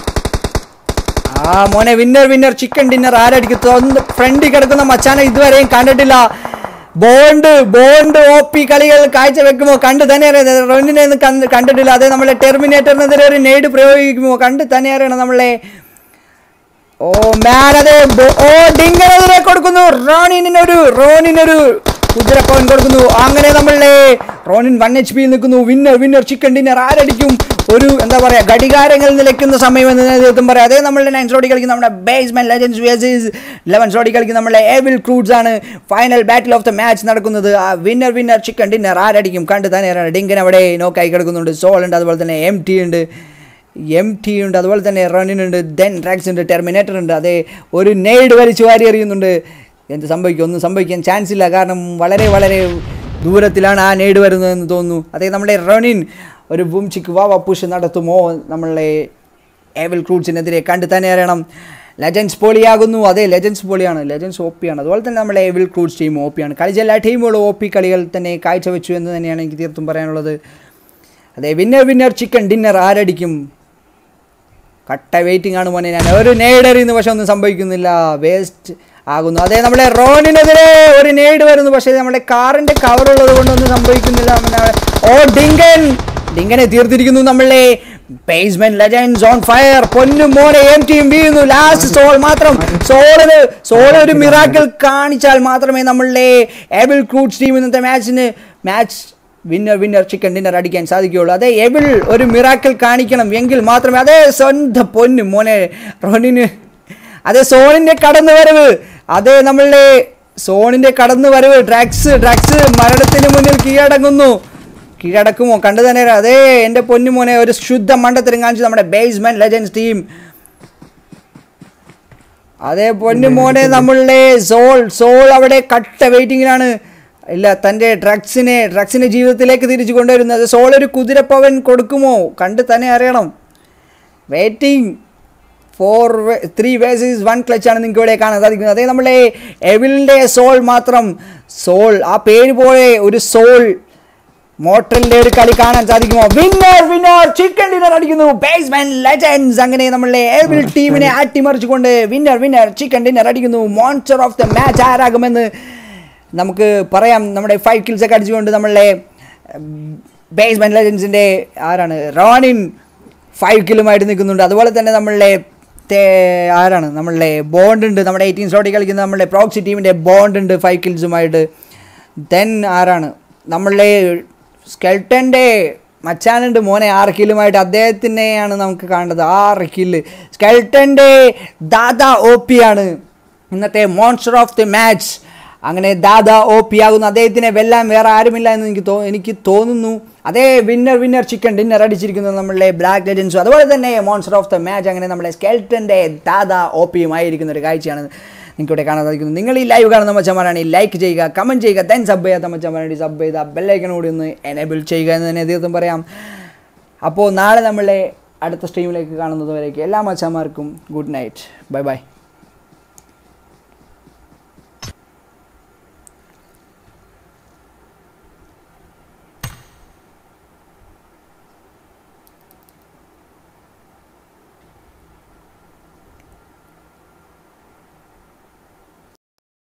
ആ മോനെ വിന്നർ വിന്നർ ചിക്കൻ ഡിന്നർ ആരടിക്കും ഫ്രണ്ടിൽ കിടക്കുന്ന മച്ചാനെ ഇതുവരെയും കണ്ടിട്ടില്ല ബോണ്ട് ബോണ്ട് ഒ പി കളികൾ കാഴ്ചവെക്കുമോ കണ്ടു തന്നെ അറിയാം റോണിനെ ഒന്നും കണ്ട് കണ്ടിട്ടില്ല അതേ നമ്മളെ ടെർമിനേറ്ററിനെതിരെ ഒരു നെയ്ഡ് പ്രയോഗിക്കുമോ കണ്ട് തന്നെ അറിയണം നമ്മളെ ഓ മാൻ അതെ ബോ- ഓ ഡിങ്കനെതിരെ കൊടുക്കുന്നു റോണിനൊരു റോണിനൊരു കുതിരപ്പവൻ കൊടുക്കുന്നു അങ്ങനെ നമ്മളുടെ റോണിൻ വൺ എച്ച് പി നിൽക്കുന്നു വിന്നർ വിന്നർ ചിക്കൻ ഡിന്നർ ആരടിക്കും ഒരു എന്താ പറയാ ഘടികാരങ്ങൾ നിലയ്ക്കുന്ന സമയം എന്ന് നേതൃത്വം പറയാം അതേ നമ്മളുടെ നയൻ സ്ലോട്ടി കളിക്കുന്ന നമ്മുടെ ബേസ്മെന്റ് ലെജൻസ് വേഴ്സസ് ലെവൻ സ്ലോട്ടി കളിക്കുന്ന നമ്മളെ ഏവിൽ ക്രൂഡ്സ് ആണ് final battle of the match നടക്കുന്നത് ആ വിന്നർ വിന്നർ ചിക്കൻ ഡിന്നർ ആരടിക്കും കണ്ട് തന്നെ ഡിങ്കൻ അവിടെ നോക്കായി കിടക്കുന്നുണ്ട് സോൾ ഉണ്ട് അതുപോലെ തന്നെ എം ടി ഉണ്ട് എം ടി ഉണ്ട് അതുപോലെ തന്നെ റണ്ണിനുണ്ട് ദെൻ ട്രാക്സ് ഉണ്ട് ടെർമിനേറ്റർ ഉണ്ട് അതേ ഒരു നെയ്ഡ് വലിച്ചു വാരി എറിയുന്നുണ്ട് എന്ത് സംഭവിക്കും ഒന്നും സംഭവിക്കാൻ ചാൻസ് ഇല്ല കാരണം വളരെ വളരെ ദൂരത്തിലാണ് ആ നെയ്ഡ് വരുന്നതെന്ന് തോന്നുന്നു അതേ നമ്മുടെ റണിൻ ഒരു ബൂം ചിക്ക് വാവ പുഷ് നടത്തുമോ നമ്മളെ ഏവൽ ക്രൂഡ്സിനെതിരെ കണ്ടു തന്നെ അറിയണം ലെജൻസ് പോളിയാകുന്നു അതെ ലെജൻസ് പോളിയാണ് ലെജൻസ് ഒ പി ആണ് അതുപോലെ തന്നെ നമ്മുടെ evil crews team O P ആണ് കളിച്ച എല്ലാ ടീമുകളും ഒ പി കളികൾ തന്നെ കാഴ്ചവെച്ചു എന്ന് തന്നെയാണ് എനിക്ക് തീർത്തും പറയാനുള്ളത് അതെ വിന്നർ വിന്നർ ചിക്കൻ ഡിന്നർ ആരടിക്കും കട്ട വെയിറ്റിംഗ് ആണ് മോനെ ഞാൻ ഒരു നേടറിയുന്ന പക്ഷെ ഒന്നും സംഭവിക്കുന്നില്ല വേസ്റ്റ് ആകുന്നു അതെ നമ്മുടെ റോണിനെതിരെ ഒരു നേട് വരുന്നു പക്ഷേ നമ്മുടെ കാറിന്റെ കവർ ഉള്ളത് കൊണ്ടൊന്നും സംഭവിക്കുന്നില്ല നമ്മുടെ- ഓ ഡിങ്കൻ ഡിങ്കനെ തീർത്തിരിക്കുന്നു നമ്മളെ ബേസ്മെന്റ് ലെജൻഡ്സ് ഓൺ ഫയർ പൊന്നും മോനെ എം ടീം വീഴുന്നു ലാസ്റ്റ് സോൾ മാത്രം സോളിന് സോൾ ഒരു മിറാക്കിൾ കാണിച്ചാൽ മാത്രമേ നമ്മളുടെ എബിൾ ക്രൂഡ്സ് ടീം ഇന്നത്തെ മാച്ചിന് match winner winner chicken dinner അടിക്കാൻ സാധിക്കുകയുള്ളൂ അതെ എബിൾ ഒരു മിറാക്കിൾ കാണിക്കണം എങ്കിൽ മാത്രമേ അതേ സ്വന്തം പൊന്നും മോനെ റോണിന് അതെ സോണിന്റെ കടന്നു വരവ് അതെ നമ്മളുടെ സോണിന്റെ കടന്നു വരവ് ഡ്രഗ്സ് ഡ്രഗ്സ് മരണത്തിന് മുന്നിൽ കീഴടങ്ങുന്നു കീഴടക്കുമോ കണ്ടു തന്നെ അതേ എൻ്റെ പൊന്നു മോനെ ഒരു ശുദ്ധ മണ്ടത്തരം കാണിച്ചു നമ്മുടെ ബേസ്മെന്റ് ലെജൻസ് ടീം അതേ പൊന്നു മോനെ നമ്മളുടെ സോൾ സോൾ അവിടെ കട്ട വെയിറ്റിങ്ങിലാണ് ഇല്ല തൻ്റെ ഡ്രഗ്സിനെ ഡ്രഗ്സിനെ ജീവിതത്തിലേക്ക് തിരിച്ചു കൊണ്ടുവരുന്നത് സോൾ ഒരു കുതിരപ്പവൻ കൊടുക്കുമോ കണ്ട് തന്നെ അറിയണം waiting for three versus one clutch ആണ് നിങ്ങൾക്ക് ഇവിടെ കാണാൻ സാധിക്കുന്നത് അതേ നമ്മളെ എവിലിൻ്റെ സോൾ മാത്രം സോൾ ആ പേര് പോലെ ഒരു സോൾ മോട്ടറിന്റെ ഒരു കളി കാണാൻ സാധിക്കുമോ വിന്നർ വിന്നർ ചിക്കൻ ഡിന്നർ അടിക്കുന്നു ബേസ്മെൻ ലെജൻസ് അങ്ങനെ നമ്മളെ എവിൽ ടീമിനെ അട്ടിമറിച്ചുകൊണ്ട് വിന്നർ വിന്നർ ചിക്കൻ ഡിന്നർ അടിക്കുന്നു മോൺസ്റ്റർ ഓഫ് ദ മാച്ച് ആരാകുമെന്ന് നമുക്ക് പറയാം നമ്മുടെ ഫൈവ് കിൽസ് ഒക്കെ അടിച്ചുകൊണ്ട് നമ്മളെ ബേസ്മെൻ ലെജൻസിൻ്റെ ആരാണ് റോണിൻ ഫൈവ് കിലുമായിട്ട് നിൽക്കുന്നുണ്ട് അതുപോലെ തന്നെ നമ്മളുടെ തേ- ആരാണ് നമ്മളുടെ ബോണ്ട് ഉണ്ട് നമ്മുടെ എയ്റ്റീൻ സ്ലോട്ടിൽ കളിക്കുന്ന നമ്മളുടെ പ്രോക്സി ടീമിൻ്റെ ബോണ്ട് ഉണ്ട് ഫൈവ് കിൽസുമായിട്ട് ദെൻ ആരാണ് നമ്മളുടെ സ്കെൽട്ടൻ്റെ മച്ചാനുണ്ട് മോനെ ആറ് കില്ലുമായിട്ട് അദ്ദേഹത്തിനെയാണ് നമുക്ക് കാണേണ്ടത് ആറ് കില്ല് സ്കെൽട്ടൻ്റെ ദാദാ ഒ പി ആണ് ഇന്നത്തെ മോൺസ്റ്റർ ഓഫ് ദി മാച്ച് അങ്ങനെ ദാദാ ഒ പി ആകുന്നു അദ്ദേഹത്തിനെ വെല്ലാൻ വേറെ ആരുമില്ല എന്ന് എനിക്ക് തോ എനിക്ക് തോന്നുന്നു അതേ വിന്നർ വിന്നർ ചിക്കൻ ഡിന്നർ അടിച്ചിരിക്കുന്നത് നമ്മളുടെ ബ്ലാക്ക് ലെജൻസും അതുപോലെ തന്നെ മോൺസ്റ്റർ ഓഫ് ദ മാച്ച് അങ്ങനെ നമ്മുടെ സ്കെൽട്ടൻ്റെ ദാദാ ഒ പിയും ആയിരിക്കുന്ന ഒരു കാഴ്ചയാണ് നിങ്ങൾക്ക് ഇവിടെ കാണാൻ സാധിക്കുന്നത് നിങ്ങൾ ഈ ലൈവ് കാണുന്ന മച്ചന്മാരാണ് ലൈക്ക് ചെയ്യുക കമൻറ്റ് ചെയ്യുക ദെൻ സബ് ചെയ്യാത്ത മച്ചന്മാരാണ് സബ് ചെയ്ത ബെല്ലൈക്കൺ കൂടി ഒന്ന് എനേബിൾ ചെയ്യുക എന്ന് തന്നെ തീർത്തും പറയാം അപ്പോൾ നാളെ നമ്മളെ അടുത്ത സ്ട്രീമിലേക്ക് കാണുന്നത് വരേക്ക് എല്ലാ മച്ചന്മാർക്കും ഗുഡ് നൈറ്റ് ബൈ ബൈ